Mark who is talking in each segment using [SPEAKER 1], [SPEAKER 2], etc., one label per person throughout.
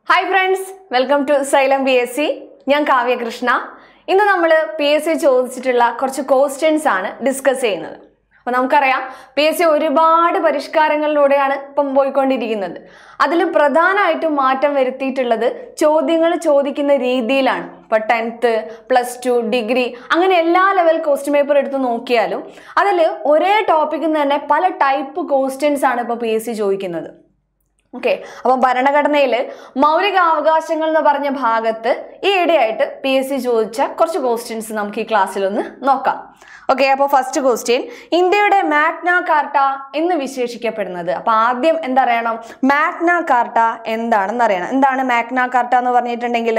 [SPEAKER 1] hi friends welcome to Xylem P S C ഞാൻ കാവ്യകൃഷ്ണ ഇന്ന് നമ്മൾ പി എസ് സി ചോദിച്ചിട്ടുള്ള കുറച്ച് ക്വസ്റ്റ്യൻസ് ആണ് ഡിസ്കസ് ചെയ്യുന്നത് അപ്പോൾ നമുക്കറിയാം പി എസ് സി ഒരുപാട് പരിഷ്കാരങ്ങളിലൂടെയാണ് ഇപ്പം പോയിക്കൊണ്ടിരിക്കുന്നത് അതിൽ പ്രധാനമായിട്ടും മാറ്റം വരുത്തിയിട്ടുള്ളത് ചോദ്യങ്ങൾ ചോദിക്കുന്ന രീതിയിലാണ് ഇപ്പോൾ ടെൻത്ത് പ്ലസ് ടു ഡിഗ്രി അങ്ങനെ എല്ലാ ലെവൽ ക്വസ്റ്റ്യൻ പേപ്പർ എടുത്ത് നോക്കിയാലും അതിൽ ഒരേ ടോപ്പിക്കിൽ നിന്ന് തന്നെ പല ടൈപ്പ് ക്വസ്റ്റ്യൻസ് ആണ് ഇപ്പോൾ പി എസ് സി ചോദിക്കുന്നത് ഓക്കെ അപ്പം ഭരണഘടനയിൽ മൗലിക അവകാശങ്ങൾ എന്ന് പറഞ്ഞ ഭാഗത്ത് ഈ ഇടയായിട്ട് പി എസ് സി ചോദിച്ച കുറച്ച് ക്വസ്റ്റ്യൻസ് നമുക്ക് ഈ ക്ലാസ്സിൽ ഒന്ന് നോക്കാം ഓക്കെ അപ്പോൾ ഫസ്റ്റ് ക്വസ്റ്റ്യൻ ഇന്ത്യയുടെ മാഗ്ന കാർട്ട എന്ന് വിശേഷിക്കപ്പെടുന്നത് അപ്പൊ ആദ്യം എന്തറിയണം മാഗ്ന കാർട്ട എന്താണെന്ന് അറിയണം എന്താണ് മാഗ്ന കാർട്ട എന്ന് പറഞ്ഞിട്ടുണ്ടെങ്കിൽ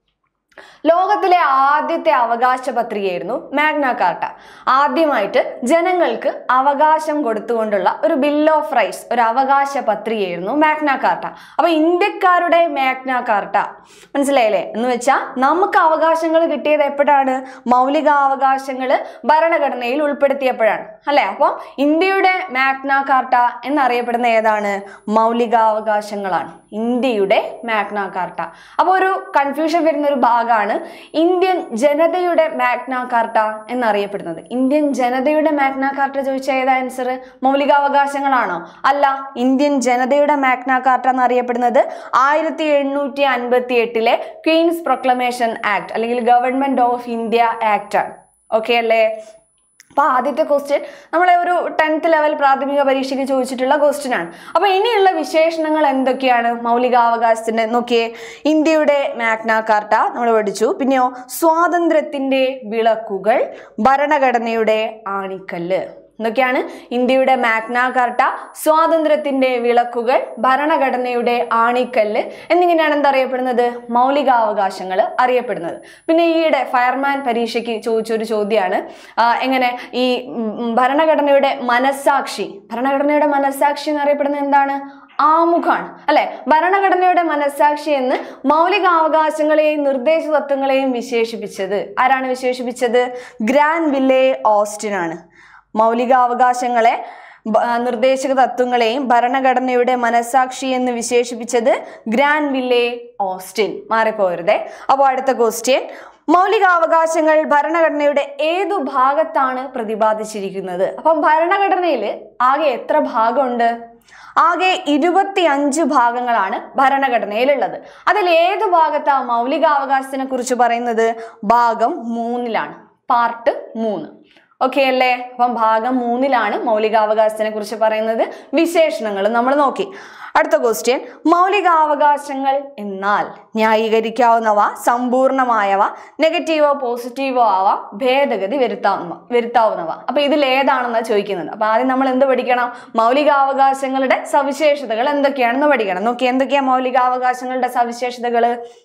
[SPEAKER 1] ലോകത്തിലെ ആദ്യത്തെ അവകാശ പത്രികയായിരുന്നു മാഗ്ന കാർട്ട ആദ്യമായിട്ട് ജനങ്ങൾക്ക് അവകാശം കൊടുത്തുകൊണ്ടുള്ള ഒരു ബിൽ ഓഫ് റൈറ്റ്സ് ഒരു അവകാശ പത്രികയായിരുന്നു മാഗ്ന കാർട്ട അപ്പൊ ഇന്ത്യക്കാരുടെ മാഗ്ന കാർട്ട മനസ്സിലായില്ലേ എന്ന് വെച്ചാൽ നമുക്ക് അവകാശങ്ങൾ കിട്ടിയത് എപ്പോഴാണ് മൗലിക അവകാശങ്ങൾ ഭരണഘടനയിൽ ഉൾപ്പെടുത്തിയപ്പോഴാണ് അല്ലെ അപ്പം ഇന്ത്യയുടെ മാഗ്ന കാർട്ട എന്നറിയപ്പെടുന്ന ഏതാണ് മൗലികാവകാശങ്ങളാണ് ഇന്ത്യയുടെ മാഗ്ന കാർട്ട അപ്പോൾ ഒരു കൺഫ്യൂഷൻ വരുന്ന ഒരു ഭാഗമാണ് ഇന്ത്യൻ ജനതയുടെ മാഗ്ന കാർട്ട എന്നറിയപ്പെടുന്നത് ഇന്ത്യൻ ജനതയുടെ മാഗ്ന കാർട്ട ചോദിച്ച ഏത് ആൻസർ മൗലികാവകാശങ്ങളാണോ അല്ല ഇന്ത്യൻ ജനതയുടെ മാഗ്ന കാർട്ട എന്നറിയപ്പെടുന്നത് ആയിരത്തി എണ്ണൂറ്റി അൻപത്തി എട്ടിലെ ക്വീൻസ് പ്രൊക്ലമേഷൻ ആക്ട് അല്ലെങ്കിൽ ഗവൺമെന്റ് ഓഫ് ഇന്ത്യ ആക്ട് ആണ് ഓക്കെ അല്ലേ അപ്പൊ ആദ്യത്തെ ക്വസ്റ്റ്യൻ നമ്മളെ ഒരു ടെൻത്ത് ലെവൽ പ്രാഥമിക പരീക്ഷയ്ക്ക് ചോദിച്ചിട്ടുള്ള ക്വസ്റ്റ്യൻ ആണ് അപ്പൊ ഇനിയുള്ള വിശേഷണങ്ങൾ എന്തൊക്കെയാണ് മൗലികാവകാശത്തിന്റെ നോക്കിയേ ഇന്ത്യയുടെ മാഗ്ന കാർട്ട നമ്മൾ പഠിച്ചു പിന്നെയോ സ്വാതന്ത്ര്യത്തിന്റെ വിളക്കുകൾ ഭരണഘടനയുടെ ആണിക്കല്ല് എന്തൊക്കെയാണ് ഇന്ത്യയുടെ മാഗ്ന കാർട്ട സ്വാതന്ത്ര്യത്തിന്റെ വിളക്കുകൾ ഭരണഘടനയുടെ ആണിക്കല്ല് എന്നിങ്ങനെയാണ് എന്തറിയപ്പെടുന്നത് മൗലികാവകാശങ്ങൾ അറിയപ്പെടുന്നത് പിന്നെ ഈയിടെ ഫയർമാൻ പരീക്ഷയ്ക്ക് ചോദിച്ചൊരു ചോദ്യമാണ് ആ, എങ്ങനെ ഈ ഉം, ഭരണഘടനയുടെ മനസ്സാക്ഷി ഭരണഘടനയുടെ മനസ്സാക്ഷി എന്നറിയപ്പെടുന്നത് എന്താണ് ആമുഖാണ് അല്ലെ ഭരണഘടനയുടെ മനസ്സാക്ഷി എന്ന് മൗലികാവകാശങ്ങളെയും നിർദ്ദേശ തത്വങ്ങളെയും വിശേഷിപ്പിച്ചത് ആരാണ് വിശേഷിപ്പിച്ചത് ഗ്രാൻഡ് വില്ലേ ഓസ്റ്റിൻ ആണ് മൗലികാവകാശങ്ങളെ ബ- ആ, നിർദ്ദേശക തത്വങ്ങളെയും ഭരണഘടനയുടെ മനസാക്ഷി എന്ന് വിശേഷിപ്പിച്ചത് ഗ്രാൻഡ് വില്ലേ ഓസ്റ്റിൻ മാറിപ്പോരുതേ അപ്പോൾ അടുത്ത ക്വസ്റ്റ്യൻ മൗലികാവകാശങ്ങൾ ഭരണഘടനയുടെ ഏതു ഭാഗത്താണ് പ്രതിപാദിച്ചിരിക്കുന്നത് അപ്പം ഭരണഘടനയിൽ ആകെ എത്ര ഭാഗമുണ്ട് ആകെ ഇരുപത്തി അഞ്ച് ഭാഗങ്ങളാണ് ഭരണഘടനയിലുള്ളത് അതിൽ ഏത് ഭാഗത്താ മൗലികാവകാശത്തിനെ കുറിച്ച് പറയുന്നത് ഭാഗം മൂന്നിലാണ് പാർട്ട് മൂന്ന് ഓക്കെ അല്ലേ അപ്പം ഭാഗം മൂന്നിലാണ് മൗലികാവകാശത്തിനെ കുറിച്ച് പറയുന്നത് വിശേഷണങ്ങൾ നമ്മൾ നോക്കി അടുത്ത ക്വസ്റ്റ്യൻ മൗലികാവകാശങ്ങൾ എന്നാൽ ന്യായീകരിക്കാവുന്നവ സമ്പൂർണമായവ നെഗറ്റീവോ പോസിറ്റീവോ ആവാം ഭേദഗതി വരുത്താവുന്നവ വരുത്താവുന്നവ അപ്പൊ ഇതിൽ ഏതാണെന്നാ ചോദിക്കുന്നത് അപ്പൊ ആദ്യം നമ്മൾ എന്ത് പഠിക്കണം മൗലികാവകാശങ്ങളുടെ സവിശേഷതകൾ എന്തൊക്കെയാണെന്ന് പഠിക്കണം നോക്കി എന്തൊക്കെയാ മൗലികാവകാശങ്ങളുടെ സവിശേഷതകൾ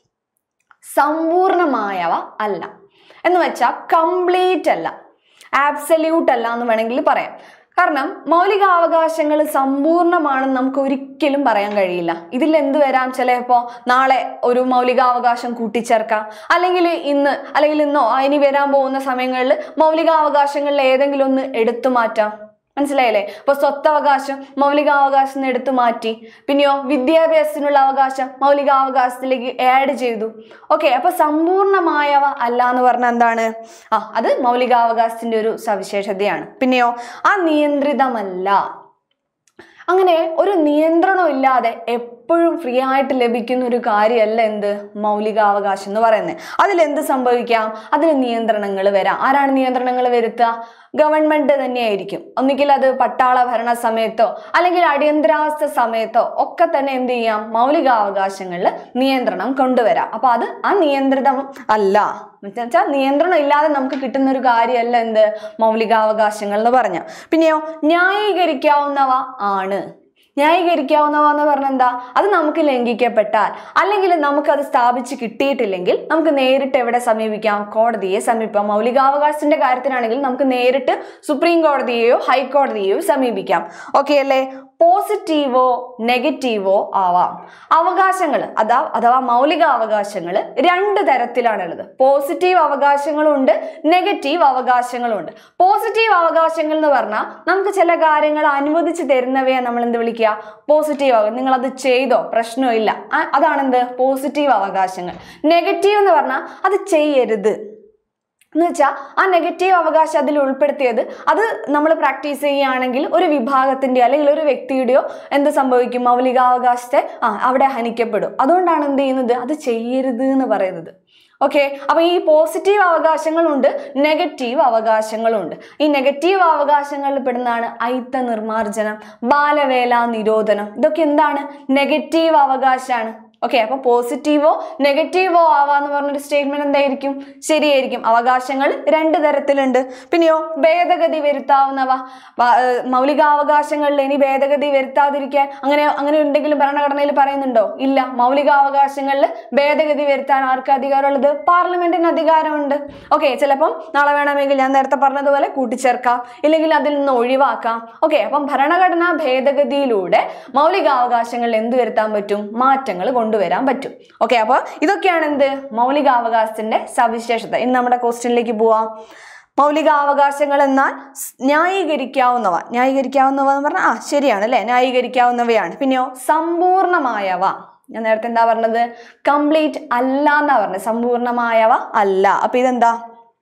[SPEAKER 1] സമ്പൂർണമായവ അല്ല എന്ന് വെച്ചാൽ കംപ്ലീറ്റ് അല്ല ആബ്സല്യൂട്ട് അല്ല എന്ന് വേണമെങ്കിൽ പറയാം കാരണം മൗലികാവകാശങ്ങൾ സമ്പൂർണ്ണമാണെന്ന് നമുക്ക് ഒരിക്കലും പറയാൻ കഴിയില്ല ഇതിൽ എന്ത് വരാം ചിലപ്പോൾ നാളെ ഒരു മൗലികാവകാശം കൂട്ടിച്ചേർക്കാം അല്ലെങ്കിൽ ഇന്ന് അല്ലെങ്കിൽ ഇന്നോ ആ ഇനി വരാൻ പോകുന്ന സമയങ്ങളിൽ മൗലികാവകാശങ്ങളിൽ ഏതെങ്കിലും ഒന്ന് എടുത്തു മാറ്റാം മനസ്സിലായില്ലേ ഇപ്പൊ സ്വത്തവകാശം മൗലികാവകാശം നിന്ന് എടുത്തു മാറ്റി പിന്നെയോ വിദ്യാഭ്യാസത്തിനുള്ള അവകാശം മൗലികാവകാശത്തിലേക്ക് ആഡ് ചെയ്തു ഓക്കെ അപ്പൊ സമ്പൂർണമായവ അല്ല എന്ന് പറഞ്ഞാൽ എന്താണ് ആ അത് മൗലികാവകാശത്തിന്റെ ഒരു സവിശേഷതയാണ് പിന്നെയോ അനിയന്ത്രിതമല്ല അങ്ങനെ ഒരു നിയന്ത്രണം ഇല്ലാതെ എപ്പോഴും ഫ്രീ ആയിട്ട് ലഭിക്കുന്ന ഒരു കാര്യമല്ല എന്ത് മൗലികാവകാശം എന്ന് പറയുന്നത് അതിൽ എന്ത് സംഭവിക്കാം അതിൽ നിയന്ത്രണങ്ങൾ വരാം ആരാണ് നിയന്ത്രണങ്ങൾ വരുത്തുക ഗവൺമെന്റ് തന്നെയായിരിക്കും ഒന്നുകിൽ അത് പട്ടാള ഭരണ സമയത്തോ അല്ലെങ്കിൽ അടിയന്തരാവസ്ഥ സമയത്തോ ഒക്കെ തന്നെ എന്ത് ചെയ്യാം മൗലികാവകാശങ്ങളിൽ നിയന്ത്രണം കൊണ്ടുവരാം അപ്പൊ അത് അനിയന്ത്രിതം അല്ല എന്നുവെച്ചാൽ നിയന്ത്രണം ഇല്ലാതെ നമുക്ക് കിട്ടുന്ന ഒരു കാര്യമല്ല എന്ത് മൗലികാവകാശങ്ങൾ എന്ന് പറഞ്ഞ പിന്നെയോ ന്യായീകരിക്കാവുന്നവ ആണ് ന്യായീകരിക്കാവുന്നവ എന്ന് പറഞ്ഞാൽ എന്താ അത് നമുക്ക് ലംഘിക്കപ്പെട്ടാൽ അല്ലെങ്കിൽ നമുക്കത് സ്ഥാപിച്ച് കിട്ടിയിട്ടില്ലെങ്കിൽ നമുക്ക് നേരിട്ട് എവിടെ സമീപിക്കാം കോടതിയെ സമീപിക്കാം മൗലികാവകാശത്തിന്റെ കാര്യത്തിനാണെങ്കിൽ നമുക്ക് നേരിട്ട് സുപ്രീം കോടതിയെയോ ഹൈക്കോടതിയെയോ സമീപിക്കാം ഓക്കെ അല്ലേ പോസിറ്റീവോ നെഗറ്റീവോ ആവാം അവകാശങ്ങൾ അതാ അഥവാ മൗലിക അവകാശങ്ങൾ രണ്ട് തരത്തിലാണുള്ളത് പോസിറ്റീവ് അവകാശങ്ങളുണ്ട് നെഗറ്റീവ് അവകാശങ്ങളുണ്ട് പോസിറ്റീവ് അവകാശങ്ങൾ എന്ന് പറഞ്ഞാൽ നമുക്ക് ചില കാര്യങ്ങൾ അനുവദിച്ച് തരുന്നവയെ നമ്മൾ എന്ത് വിളിക്കുക പോസിറ്റീവ് ആകും നിങ്ങൾ അത് ചെയ്തോ പ്രശ്നമില്ല ആ- അതാണെന്ത് പോസിറ്റീവ് അവകാശങ്ങൾ നെഗറ്റീവ് എന്ന് പറഞ്ഞാൽ അത് ചെയ്യരുത് എന്ന് വെച്ചാൽ ആ നെഗറ്റീവ് അവകാശം അതിൽ ഉൾപ്പെടുത്തിയത് അത് നമ്മൾ പ്രാക്ടീസ് ചെയ്യുകയാണെങ്കിൽ ഒരു വിഭാഗത്തിൻ്റെയോ അല്ലെങ്കിൽ ഒരു വ്യക്തിയുടെയോ എന്ത് സംഭവിക്കും മൗലികാവകാശത്തെ ആ അവിടെ ഹനിക്കപ്പെടും അതുകൊണ്ടാണ് എന്ത് ചെയ്യുന്നത് അത് ചെയ്യരുത് എന്ന് പറയുന്നത് ഓക്കെ അപ്പൊ ഈ പോസിറ്റീവ് അവകാശങ്ങളുണ്ട് നെഗറ്റീവ് അവകാശങ്ങളുണ്ട് ഈ നെഗറ്റീവ് അവകാശങ്ങളിൽ പെടുന്നതാണ് അയിത്ത നിർമാർജനം ബാലവേല നിരോധനം ഇതൊക്കെ എന്താണ് നെഗറ്റീവ് അവകാശമാണ് ഓക്കെ അപ്പൊ പോസിറ്റീവോ നെഗറ്റീവോ ആവാന്ന് പറഞ്ഞൊരു സ്റ്റേറ്റ്മെന്റ് എന്തായിരിക്കും ശരിയായിരിക്കും അവകാശങ്ങൾ രണ്ട് തരത്തിലുണ്ട് പിന്നെയോ ഭേദഗതി വരുത്താവുന്നവ വ- ഏർ മൗലികാവകാശങ്ങളിൽ ഇനി ഭേദഗതി വരുത്താതിരിക്കാൻ അങ്ങനെ അങ്ങനെ എന്തെങ്കിലും ഭരണഘടനയിൽ പറയുന്നുണ്ടോ ഇല്ല മൗലികാവകാശങ്ങളിൽ ഭേദഗതി വരുത്താൻ ആർക്ക് അധികാരമുള്ളത് പാർലമെന്റിന് അധികാരമുണ്ട് ഓക്കെ ചിലപ്പം നാളെ വേണമെങ്കിൽ ഞാൻ നേരത്തെ പറഞ്ഞതുപോലെ കൂട്ടിച്ചേർക്കാം ഇല്ലെങ്കിൽ അതിൽ നിന്ന് ഒഴിവാക്കാം ഓക്കെ അപ്പം ഭരണഘടനാ ഭേദഗതിയിലൂടെ മൗലികാവകാശങ്ങളിൽ എന്ത് വരുത്താൻ പറ്റും മാറ്റങ്ങൾ കൊണ്ടുവരാൻ പറ്റും ഓക്കെ അപ്പോൾ ഇതൊക്കെയാണ് എന്ത് മൗലികാവകാശത്തിന്റെ സവിശേഷത ഇനി നമ്മുടെ ക്വസ്റ്റ്യനിലേക്ക് പോവാം മൗലികാവകാശങ്ങൾ എന്നാൽ സ് ന്യായീകരിക്കാവുന്നവ ന്യായീകരിക്കാവുന്നവ എന്ന് പറഞ്ഞാൽ ആ ശരിയാണ് അല്ലേ ന്യായീകരിക്കാവുന്നവയാണ് പിന്നെയോ സമ്പൂർണമായവ ഞാൻ നേരത്തെ എന്താ പറഞ്ഞത് കംപ്ലീറ്റ് അല്ല എന്നാ പറഞ്ഞത് സമ്പൂർണമായവ അല്ല അപ്പൊ ഇതെന്താ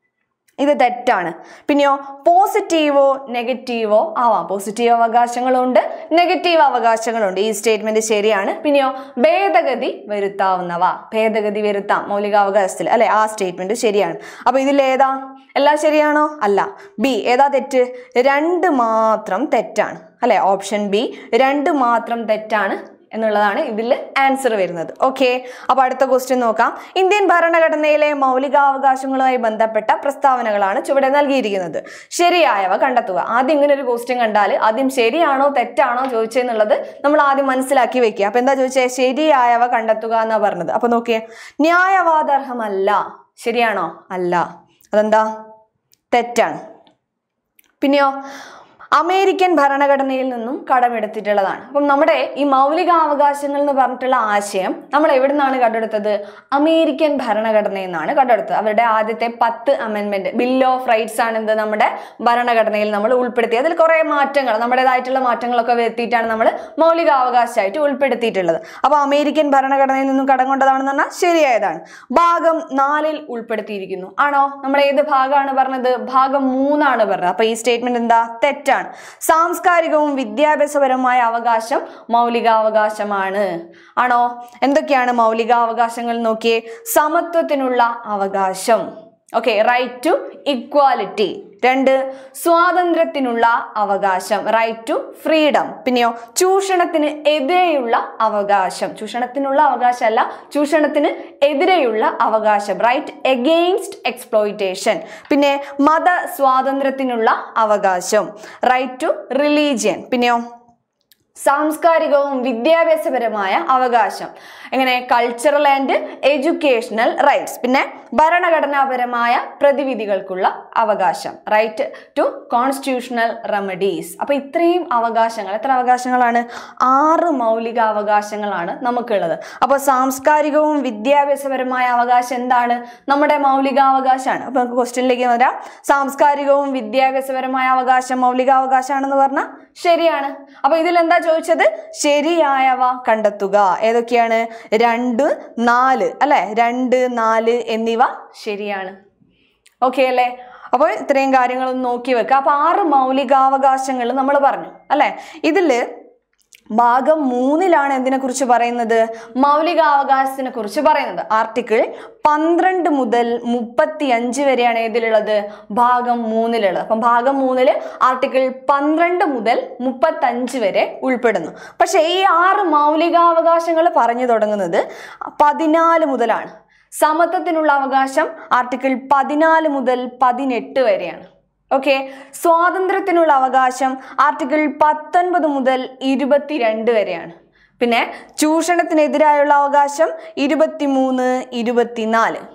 [SPEAKER 1] ഇത് തെറ്റാണ് പിന്നെയോ പോസിറ്റീവോ നെഗറ്റീവോ ആവാം പോസിറ്റീവ് അവകാശങ്ങളുണ്ട് നെഗറ്റീവ് അവകാശങ്ങളുണ്ട് ഈ സ്റ്റേറ്റ്മെന്റ് ശരിയാണ് പിന്നെയോ ഭേദഗതി വരുത്താവുന്നവ ഭേദഗതി വരുത്താം മൗലികാവകാശത്തിൽ അല്ലെ ആ സ്റ്റേറ്റ്മെന്റ് ശരിയാണ് അപ്പൊ ഇതിൽ ഏതാ എല്ലാം ശരിയാണോ അല്ല ബി ഏതാ തെറ്റ് രണ്ട് മാത്രം തെറ്റാണ് അല്ലെ ഓപ്ഷൻ ബി രണ്ട് മാത്രം തെറ്റാണ് എന്നുള്ളതാണ് ഇതിൽ ആൻസർ വരുന്നത് ഓക്കെ അപ്പൊ അടുത്ത ക്വസ്റ്റ്യൻ നോക്കാം ഇന്ത്യൻ ഭരണഘടനയിലെ മൗലികാവകാശങ്ങളുമായി ബന്ധപ്പെട്ട പ്രസ്താവനകളാണ് ചുവടെ നൽകിയിരിക്കുന്നത് ശരിയായവ കണ്ടെത്തുക ആദ്യം ഇങ്ങനെ ഒരു ക്വസ്റ്റ്യൻ കണ്ടാൽ ആദ്യം ശരിയാണോ തെറ്റാണോ ചോദിച്ചെന്നുള്ളത് നമ്മൾ ആദ്യം മനസ്സിലാക്കി വെക്കുക അപ്പൊ എന്താ ചോദിച്ചേ ശരിയായവ കണ്ടെത്തുക എന്നാ പറഞ്ഞത് അപ്പൊ നോക്കിയേ ന്യായവാദർഹമല്ല ശരിയാണോ അല്ല അതെന്താ തെറ്റാണ് പിന്നെയോ അമേരിക്കൻ ഭരണഘടനയിൽ നിന്നും കടമെടുത്തിട്ടുള്ളതാണ് അപ്പം നമ്മുടെ ഈ മൗലിക അവകാശങ്ങൾ എന്ന് പറഞ്ഞിട്ടുള്ള ആശയം നമ്മൾ എവിടെ നിന്നാണ് കണ്ടെടുത്തത് അമേരിക്കൻ ഭരണഘടനയിൽ നിന്നാണ് കണ്ടെടുത്തത് അവരുടെ ആദ്യത്തെ പത്ത് അമെൻമെന്റ് ബിൽ ഓഫ് റൈറ്റ്സ് ആണ് എന്ത് നമ്മുടെ ഭരണഘടനയിൽ നമ്മൾ ഉൾപ്പെടുത്തി അതിൽ കുറെ മാറ്റങ്ങൾ നമ്മുടേതായിട്ടുള്ള മാറ്റങ്ങളൊക്കെ വരുത്തിയിട്ടാണ് നമ്മൾ മൗലിക അവകാശമായിട്ട് ഉൾപ്പെടുത്തിയിട്ടുള്ളത് അപ്പൊ അമേരിക്കൻ ഭരണഘടനയിൽ നിന്നും കടം കൊണ്ടതാണെന്ന് പറഞ്ഞാൽ ശരിയായതാണ് ഭാഗം നാലിൽ ഉൾപ്പെടുത്തിയിരിക്കുന്നു ആണോ നമ്മൾ ഏത് ഭാഗമാണ് പറഞ്ഞത് ഭാഗം മൂന്നാണ് പറഞ്ഞത് അപ്പൊ ഈ സ്റ്റേറ്റ്മെന്റ് എന്താ തെറ്റാണ് സാംസ്കാരികവും വിദ്യാഭ്യാസപരമായ അവകാശം മൗലികാവകാശമാണ് ആണോ എന്തൊക്കെയാണ് മൗലികാവകാശങ്ങൾ നോക്കിയേ സമത്വത്തിനുള്ള അവകാശം ഓക്കെ റൈറ്റ് ടു ഇക്വാലിറ്റി രണ്ട് സ്വാതന്ത്ര്യത്തിനുള്ള അവകാശം റൈറ്റ് ടു ഫ്രീഡം പിന്നെയോ ചൂഷണത്തിന് എതിരെയുള്ള അവകാശം ചൂഷണത്തിനുള്ള അവകാശമല്ല ചൂഷണത്തിന് എതിരെയുള്ള അവകാശം റൈറ്റ് എഗെയിൻസ്റ്റ് എക്സ്പ്ലോയിറ്റേഷൻ പിന്നെ മത സ്വാതന്ത്ര്യത്തിനുള്ള അവകാശം റൈറ്റ് ടു റിലീജിയൻ പിന്നെയോ സാംസ്കാരികവും വിദ്യാഭ്യാസപരമായ അവകാശം എങ്ങനെ കൾച്ചറൽ ആൻഡ് എഡ്യൂക്കേഷണൽ റൈറ്റ്സ് പിന്നെ ഭരണഘടനാപരമായ പ്രതിവിധികൾക്കുള്ള അവകാശം റൈറ്റ് ടു കോൺസ്റ്റിറ്റ്യൂഷണൽ റെമഡീസ് അപ്പൊ ഇത്രയും അവകാശങ്ങൾ എത്ര അവകാശങ്ങളാണ് ആറ് മൗലിക അവകാശങ്ങളാണ് നമുക്കുള്ളത് അപ്പൊ സാംസ്കാരികവും വിദ്യാഭ്യാസപരമായ അവകാശം എന്താണ് നമ്മുടെ മൗലികാവകാശമാണ് അപ്പൊ നമുക്ക് ക്വസ്റ്റ്യനിലേക്ക് വരാം സാംസ്കാരികവും വിദ്യാഭ്യാസപരമായ അവകാശം മൗലികാവകാശമാണെന്ന് പറഞ്ഞാൽ ശരിയാണ് അപ്പൊ ഇതിൽ എന്താ ചോദിച്ചത് ശരിയായവ കണ്ടെത്തുക ഏതൊക്കെയാണ് രണ്ട് നാല് അല്ലെ രണ്ട് നാല് എന്നിവ ശരിയാണ് ഓക്കെ അല്ലേ അപ്പോൾ ഇത്രയും കാര്യങ്ങളൊന്ന് നോക്കി വെക്കുക അപ്പൊ ആറ് മൗലികാവകാശങ്ങൾ നമ്മൾ പറഞ്ഞു അല്ലെ ഇതില് ഭാഗം മൂന്നിലാണ് എന്തിനെ കുറിച്ച് പറയുന്നത് മൗലികാവകാശത്തിനെ കുറിച്ച് പറയുന്നത് ആർട്ടിക്കിൾ പന്ത്രണ്ട് മുതൽ മുപ്പത്തി അഞ്ച് വരെയാണ് ഏതിലുള്ളത് ഭാഗം മൂന്നിലുള്ളത് അപ്പം ഭാഗം മൂന്നില് ആർട്ടിക്കിൾ പന്ത്രണ്ട് മുതൽ മുപ്പത്തഞ്ച് വരെ ഉൾപ്പെടുന്നു പക്ഷേ ഈ ആറ് മൗലികാവകാശങ്ങൾ പറഞ്ഞു തുടങ്ങുന്നത് പതിനാല് മുതലാണ് സമത്വത്തിനുള്ള അവകാശം ആർട്ടിക്കിൾ പതിനാല് മുതൽ പതിനെട്ട് വരെയാണ് ഓക്കെ സ്വാതന്ത്ര്യത്തിനുള്ള അവകാശം ആർട്ടിക്കിൾ പത്തൊൻപത് മുതൽ ഇരുപത്തിരണ്ട് വരെയാണ് പിന്നെ ചൂഷണത്തിനെതിരായുള്ള അവകാശം ഇരുപത്തിമൂന്ന് ഇരുപത്തിനാല്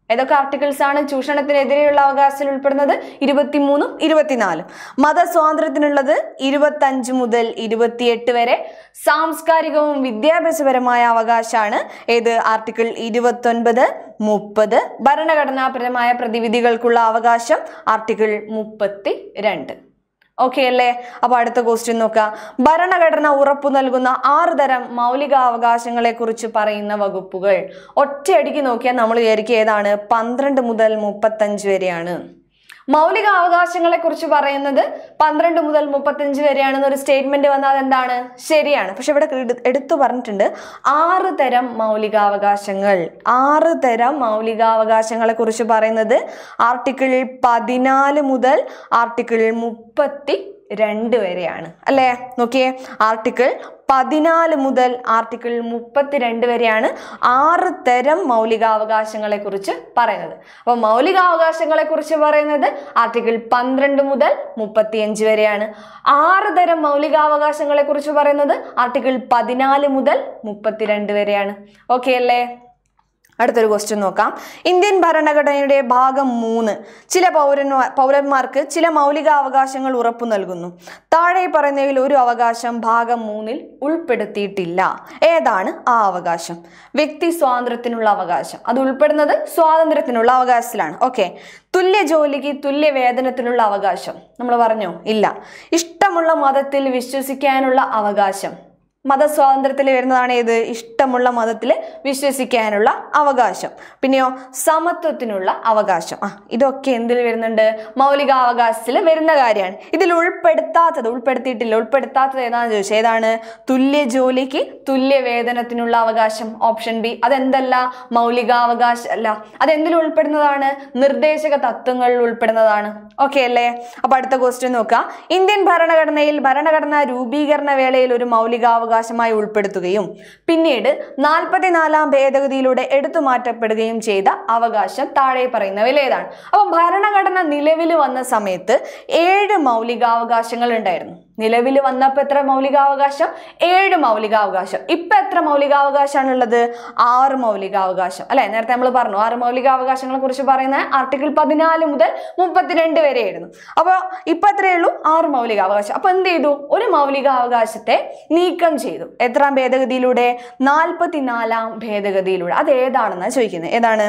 [SPEAKER 1] ഏതൊക്കെ ആർട്ടിക്കിൾസ് ആണ് ചൂഷണത്തിനെതിരെയുള്ള അവകാശത്തിൽ ഉൾപ്പെടുന്നത് ഇരുപത്തിമൂന്നും ഇരുപത്തിനാലും മതസ്വാതന്ത്ര്യത്തിനുള്ളത് ഇരുപത്തഞ്ച് മുതൽ ഇരുപത്തിയെട്ട് വരെ സാംസ്കാരികവും വിദ്യാഭ്യാസപരമായ അവകാശമാണ് ഏത് ആർട്ടിക്കിൾ ഇരുപത്തൊൻപത് മുപ്പത് ഭരണഘടനാപരമായ പ്രതിവിധികൾക്കുള്ള അവകാശം ആർട്ടിക്കിൾ മുപ്പത്തി രണ്ട് ഓക്കെ അല്ലേ അപ്പൊ അടുത്ത ക്വസ്റ്റ്യൻ നോക്കാം ഭരണഘടന ഉറപ്പു നൽകുന്ന ആറ് തരം മൗലികാവകാശങ്ങളെ കുറിച്ച് പറയുന്ന വകുപ്പുകൾ ഒറ്റയടിക്ക് നോക്കിയാൽ നമ്മൾ വിചാരിക്കുക ഏതാണ് പന്ത്രണ്ട് മുതൽ മുപ്പത്തഞ്ച് വരെയാണ് മൗലിക അവകാശങ്ങളെ കുറിച്ച് പറയുന്നത് പന്ത്രണ്ട് മുതൽ മുപ്പത്തഞ്ച് വരെയാണെന്ന് ഒരു സ്റ്റേറ്റ്മെന്റ് വന്നാൽ എന്താണ് ശരിയാണ് പക്ഷെ ഇവിടെ എടു- എടുത്തു പറഞ്ഞിട്ടുണ്ട് ആറ് തരം മൗലികാവകാശങ്ങൾ ആറ് തരം മൗലികാവകാശങ്ങളെ കുറിച്ച് പറയുന്നത് ആർട്ടിക്കിൾ പതിനാല് മുതൽ ആർട്ടിക്കിൾ മുപ്പത്തി രണ്ട് വരെയാണ് അല്ലേ നോക്കിയേ ആർട്ടിക്കിൾ പതിനാല് മുതൽ ആർട്ടിക്കിൾ മുപ്പത്തിരണ്ട് വരെയാണ് ആറ് തരം മൗലികാവകാശങ്ങളെ കുറിച്ച് പറയുന്നത് അപ്പോൾ മൗലികാവകാശങ്ങളെ കുറിച്ച് പറയുന്നത് ആർട്ടിക്കിൾ പന്ത്രണ്ട് മുതൽ മുപ്പത്തിയഞ്ച് വരെയാണ് ആറ് തരം മൗലികാവകാശങ്ങളെ കുറിച്ച് പറയുന്നത് ആർട്ടിക്കിൾ പതിനാല് മുതൽ മുപ്പത്തിരണ്ട് വരെയാണ് ഓക്കെ അല്ലേ അടുത്തൊരു ക്വസ്റ്റ്യൻ നോക്കാം ഇന്ത്യൻ ഭരണഘടനയുടെ ഭാഗം മൂന്ന് ചില പൗരന്മാർ പൗരന്മാർക്ക് ചില മൗലിക അവകാശങ്ങൾ ഉറപ്പു നൽകുന്നു താഴെ പറയുന്നവയിൽ ഒരു അവകാശം ഭാഗം മൂന്നിൽ ഉൾപ്പെടുത്തിയിട്ടില്ല ഏതാണ് ആ അവകാശം വ്യക്തി സ്വാതന്ത്ര്യത്തിനുള്ള അവകാശം അത് ഉൾപ്പെടുന്നത് സ്വാതന്ത്ര്യത്തിനുള്ള അവകാശത്തിലാണ് ഓക്കെ തുല്യ ജോലിക്ക് തുല്യ വേതനത്തിനുള്ള അവകാശം നമ്മൾ പറഞ്ഞോ ഇല്ല ഇഷ്ടമുള്ള മതത്തിൽ വിശ്വസിക്കാനുള്ള അവകാശം മതസ്വാതന്ത്ര്യത്തിൽ വരുന്നതാണ് ഏത് ഇഷ്ടമുള്ള മതത്തിൽ വിശ്വസിക്കാനുള്ള അവകാശം പിന്നെയോ സമത്വത്തിനുള്ള അവകാശം ആ ഇതൊക്കെ എന്തിൽ വരുന്നുണ്ട് മൗലികാവകാശത്തിൽ വരുന്ന കാര്യമാണ് ഇതിൽ ഉൾപ്പെടുത്താത്തത് ഉൾപ്പെടുത്തിയിട്ടില്ല ഉൾപ്പെടുത്താത്തത് ഏതാണെന്ന് ചോദിച്ചാൽ ഏതാണ് തുല്യ ജോലിക്ക് തുല്യ വേതനത്തിനുള്ള അവകാശം ഓപ്ഷൻ ബി അതെന്തല്ല മൗലികാവകാശം അല്ല അതെന്തിൽ ഉൾപ്പെടുന്നതാണ് നിർദ്ദേശക തത്വങ്ങളിൽ ഉൾപ്പെടുന്നതാണ് ഓക്കെ അല്ലേ അപ്പൊ അടുത്ത ക്വസ്റ്റ്യൻ നോക്കാം ഇന്ത്യൻ ഭരണഘടനയിൽ ഭരണഘടനാ രൂപീകരണ വേളയിൽ ഒരു മൗലികാവകാശമായി ഉൾപ്പെടുത്തുകയും പിന്നീട് നാൽപ്പത്തിനാലാം ഭേദഗതിയിലൂടെ എടുത്തു മാറ്റപ്പെടുകയും ചെയ്ത അവകാശം താഴെ പറയുന്നവയിൽ ഏതാണ് അപ്പം ഭരണഘടന നിലവിൽ വന്ന സമയത്ത് ഏഴ് മൗലികാവകാശങ്ങൾ ഉണ്ടായിരുന്നു നിലവിൽ വന്നപ്പോൾ എത്ര മൗലികാവകാശം ഏഴ് മൗലികാവകാശം ഇപ്പൊ എത്ര മൗലികാവകാശമാണ് ഉള്ളത് ആറ് മൗലികാവകാശം അല്ലെ നേരത്തെ നമ്മൾ പറഞ്ഞു ആറ് മൗലികാവകാശങ്ങളെ കുറിച്ച് പറയുന്ന ആർട്ടിക്കിൾ പതിനാല് മുതൽ മുപ്പത്തിരണ്ട് വരെയായിരുന്നു അപ്പോൾ ഇപ്പൊ എത്രയേ ഉള്ളൂ ആറ് മൗലികാവകാശം അപ്പൊ എന്ത് ചെയ്തു ഒരു മൗലികാവകാശത്തെ നീക്കം ചെയ്തു എത്രാം ഭേദഗതിയിലൂടെ നാൽപ്പത്തിനാലാം ഭേദഗതിയിലൂടെ അത് ഏതാണെന്നാണ് ചോദിക്കുന്നത് ഏതാണ്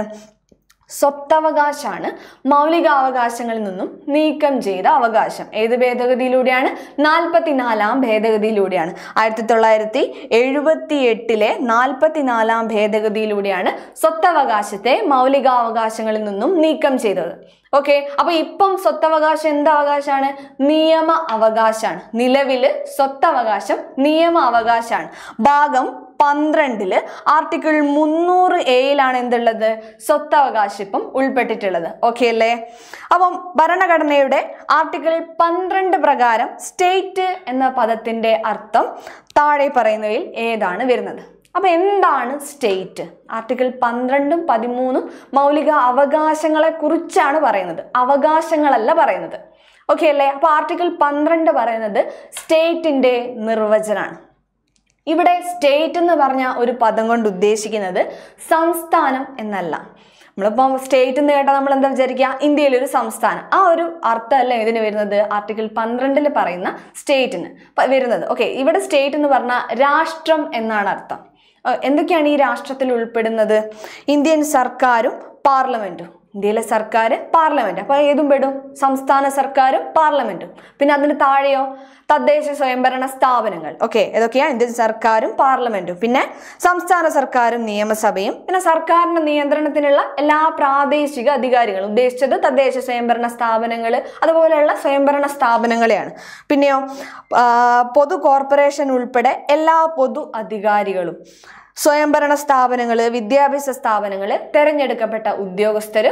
[SPEAKER 1] സ്വത്തവകാശാണ് മൗലികാവകാശങ്ങളിൽ നിന്നും നീക്കം ചെയ്ത അവകാശം ഏത് ഭേദഗതിയിലൂടെയാണ് നാൽപ്പത്തിനാലാം ഭേദഗതിയിലൂടെയാണ് ആയിരത്തി തൊള്ളായിരത്തി എഴുപത്തി എട്ടിലെ നാൽപ്പത്തിനാലാം ഭേദഗതിയിലൂടെയാണ് സ്വത്തവകാശത്തെ മൗലികാവകാശങ്ങളിൽ നിന്നും നീക്കം ചെയ്തത് ഓക്കെ അപ്പൊ ഇപ്പം സ്വത്തവകാശം എന്ത് അവകാശമാണ് നിയമ അവകാശമാണ് നിലവില് സ്വത്തവകാശം നിയമ അവകാശമാണ് ഭാഗം പന്ത്രണ്ടില് ആർട്ടിക്കിൾ മുന്നൂറ് എയിലാണ് എന്തുള്ളത് സ്വത്തവകാശം ഇപ്പം ഉൾപ്പെട്ടിട്ടുള്ളത് ഓക്കെ അല്ലേ അപ്പം ഭരണഘടനയുടെ ആർട്ടിക്കിൾ പന്ത്രണ്ട് പ്രകാരം സ്റ്റേറ്റ് എന്ന പദത്തിന്റെ അർത്ഥം താഴെ പറയുന്നവയിൽ ഏതാണ് വരുന്നത് അപ്പൊ എന്താണ് സ്റ്റേറ്റ് ആർട്ടിക്കിൾ പന്ത്രണ്ടും പതിമൂന്നും മൗലിക അവകാശങ്ങളെ കുറിച്ചാണ് പറയുന്നത് അവകാശങ്ങളല്ല പറയുന്നത് ഓക്കെ അല്ലേ അപ്പൊ ആർട്ടിക്കിൾ പന്ത്രണ്ട് പറയുന്നത് സ്റ്റേറ്റിന്റെ നിർവചനാണ് ഇവിടെ സ്റ്റേറ്റ് എന്ന് പറഞ്ഞ ഒരു പദം കൊണ്ട് ഉദ്ദേശിക്കുന്നത് സംസ്ഥാനം എന്നല്ല നമ്മളിപ്പം സ്റ്റേറ്റ് എന്ന് കേട്ടാൽ നമ്മൾ എന്താ വിചാരിക്കുക ഇന്ത്യയിലെ ഒരു സംസ്ഥാനം ആ ഒരു അർത്ഥമല്ല ഇതിന് വരുന്നത് ആർട്ടിക്കിൾ പന്ത്രണ്ടിൽ പറയുന്ന സ്റ്റേറ്റിന് പ- വരുന്നത് ഓക്കെ ഇവിടെ സ്റ്റേറ്റ് എന്ന് പറഞ്ഞാൽ രാഷ്ട്രം എന്നാണ് അർത്ഥം ഏഹ് എന്തൊക്കെയാണ് ഈ രാഷ്ട്രത്തിൽ ഉൾപ്പെടുന്നത് ഇന്ത്യൻ സർക്കാരും പാർലമെന്റും ഇന്ത്യയിലെ സർക്കാർ പാർലമെന്റ് അപ്പൊ ഏതും പെടും സംസ്ഥാന സർക്കാരും പാർലമെന്റും പിന്നെ അതിന് താഴെയോ തദ്ദേശ സ്വയംഭരണ സ്ഥാപനങ്ങൾ ഓക്കെ ഏതൊക്കെയാ ഇന്ത്യൻ സർക്കാരും പാർലമെന്റും പിന്നെ സംസ്ഥാന സർക്കാരും നിയമസഭയും പിന്നെ സർക്കാരിന്റെ നിയന്ത്രണത്തിനുള്ള എല്ലാ പ്രാദേശിക അധികാരികളും ഉദ്ദേശിച്ചത് തദ്ദേശ സ്വയംഭരണ സ്ഥാപനങ്ങൾ അതുപോലെയുള്ള സ്വയംഭരണ സ്ഥാപനങ്ങളെയാണ് പിന്നെയോ ആ, പൊതു കോർപ്പറേഷൻ ഉൾപ്പെടെ എല്ലാ പൊതു അധികാരികളും സ്വയംഭരണ സ്ഥാപനങ്ങൾ വിദ്യാഭ്യാസ സ്ഥാപനങ്ങൾ തെരഞ്ഞെടുക്കപ്പെട്ട ഉദ്യോഗസ്ഥരും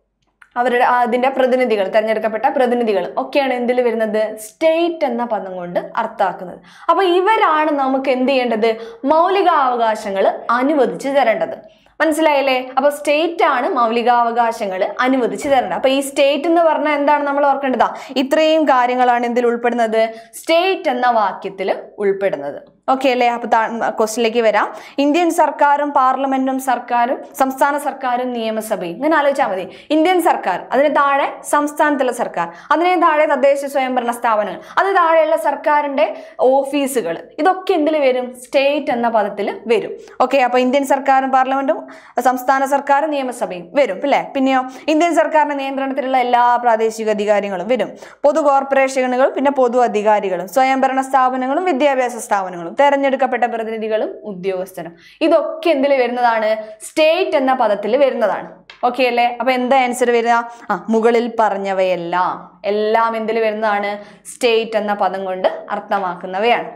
[SPEAKER 1] അവരുടെ അതിന്റെ പ്രതിനിധികൾ തെരഞ്ഞെടുക്കപ്പെട്ട പ്രതിനിധികൾ ഒക്കെയാണ് എന്തിൽ വരുന്നത് സ്റ്റേറ്റ് എന്ന പദം കൊണ്ട് അർത്ഥാക്കുന്നത് അപ്പൊ ഇവരാണ് നമുക്ക് എന്ത് ചെയ്യേണ്ടത് മൗലികാവകാശങ്ങൾ അനുവദിച്ചു തരേണ്ടത് മനസ്സിലായില്ലേ അപ്പൊ സ്റ്റേറ്റ് ആണ് മൗലികാവകാശങ്ങൾ അനുവദിച്ചു തരേണ്ടത് അപ്പൊ ഈ സ്റ്റേറ്റ് എന്ന് പറഞ്ഞാൽ എന്താണ് നമ്മൾ ഓർക്കേണ്ടതാ ഇത്രയും കാര്യങ്ങളാണ് എന്തിൽ ഉൾപ്പെടുന്നത് സ്റ്റേറ്റ് എന്ന വാക്യത്തിൽ ഉൾപ്പെടുന്നത് ഓക്കെ അല്ലേ അപ്പൊ ക്വസ്റ്റിലേക്ക് വരാം ഇന്ത്യൻ സർക്കാരും പാർലമെന്റും സർക്കാരും സംസ്ഥാന സർക്കാരും നിയമസഭയും ഇങ്ങനെ ആലോചിച്ചാൽ മതി ഇന്ത്യൻ സർക്കാർ അതിന് താഴെ സംസ്ഥാനത്തുള്ള സർക്കാർ അതിന് താഴെ തദ്ദേശ സ്വയംഭരണ സ്ഥാപനങ്ങൾ അത് താഴെയുള്ള സർക്കാരിന്റെ ഓഫീസുകൾ ഇതൊക്കെ എന്തിൽ വരും സ്റ്റേറ്റ് എന്ന പദത്തിൽ വരും ഓക്കെ അപ്പൊ ഇന്ത്യൻ സർക്കാരും പാർലമെന്റും സംസ്ഥാന സർക്കാരും നിയമസഭയും വരും അല്ലേ പിന്നെയോ ഇന്ത്യൻ സർക്കാരിന്റെ നിയന്ത്രണത്തിലുള്ള എല്ലാ പ്രാദേശിക അധികാരങ്ങളും വരും പൊതു കോർപ്പറേഷനുകളും പിന്നെ പൊതു അധികാരികളും സ്വയംഭരണ സ്ഥാപനങ്ങളും വിദ്യാഭ്യാസ സ്ഥാപനങ്ങളും തെരഞ്ഞെടുക്കപ്പെട്ട പ്രതിനിധികളും ഉദ്യോഗസ്ഥരും ഇതൊക്കെ എന്തിൽ വരുന്നതാണ് സ്റ്റേറ്റ് എന്ന പദത്തിൽ വരുന്നതാണ് ഓക്കെ അല്ലേ അപ്പൊ എന്താ ആൻസർ വരിക ആ മുകളിൽ പറഞ്ഞവയെല്ലാം എല്ലാം എന്തിൽ വരുന്നതാണ് സ്റ്റേറ്റ് എന്ന പദം കൊണ്ട് അർത്ഥമാക്കുന്നവയാണ്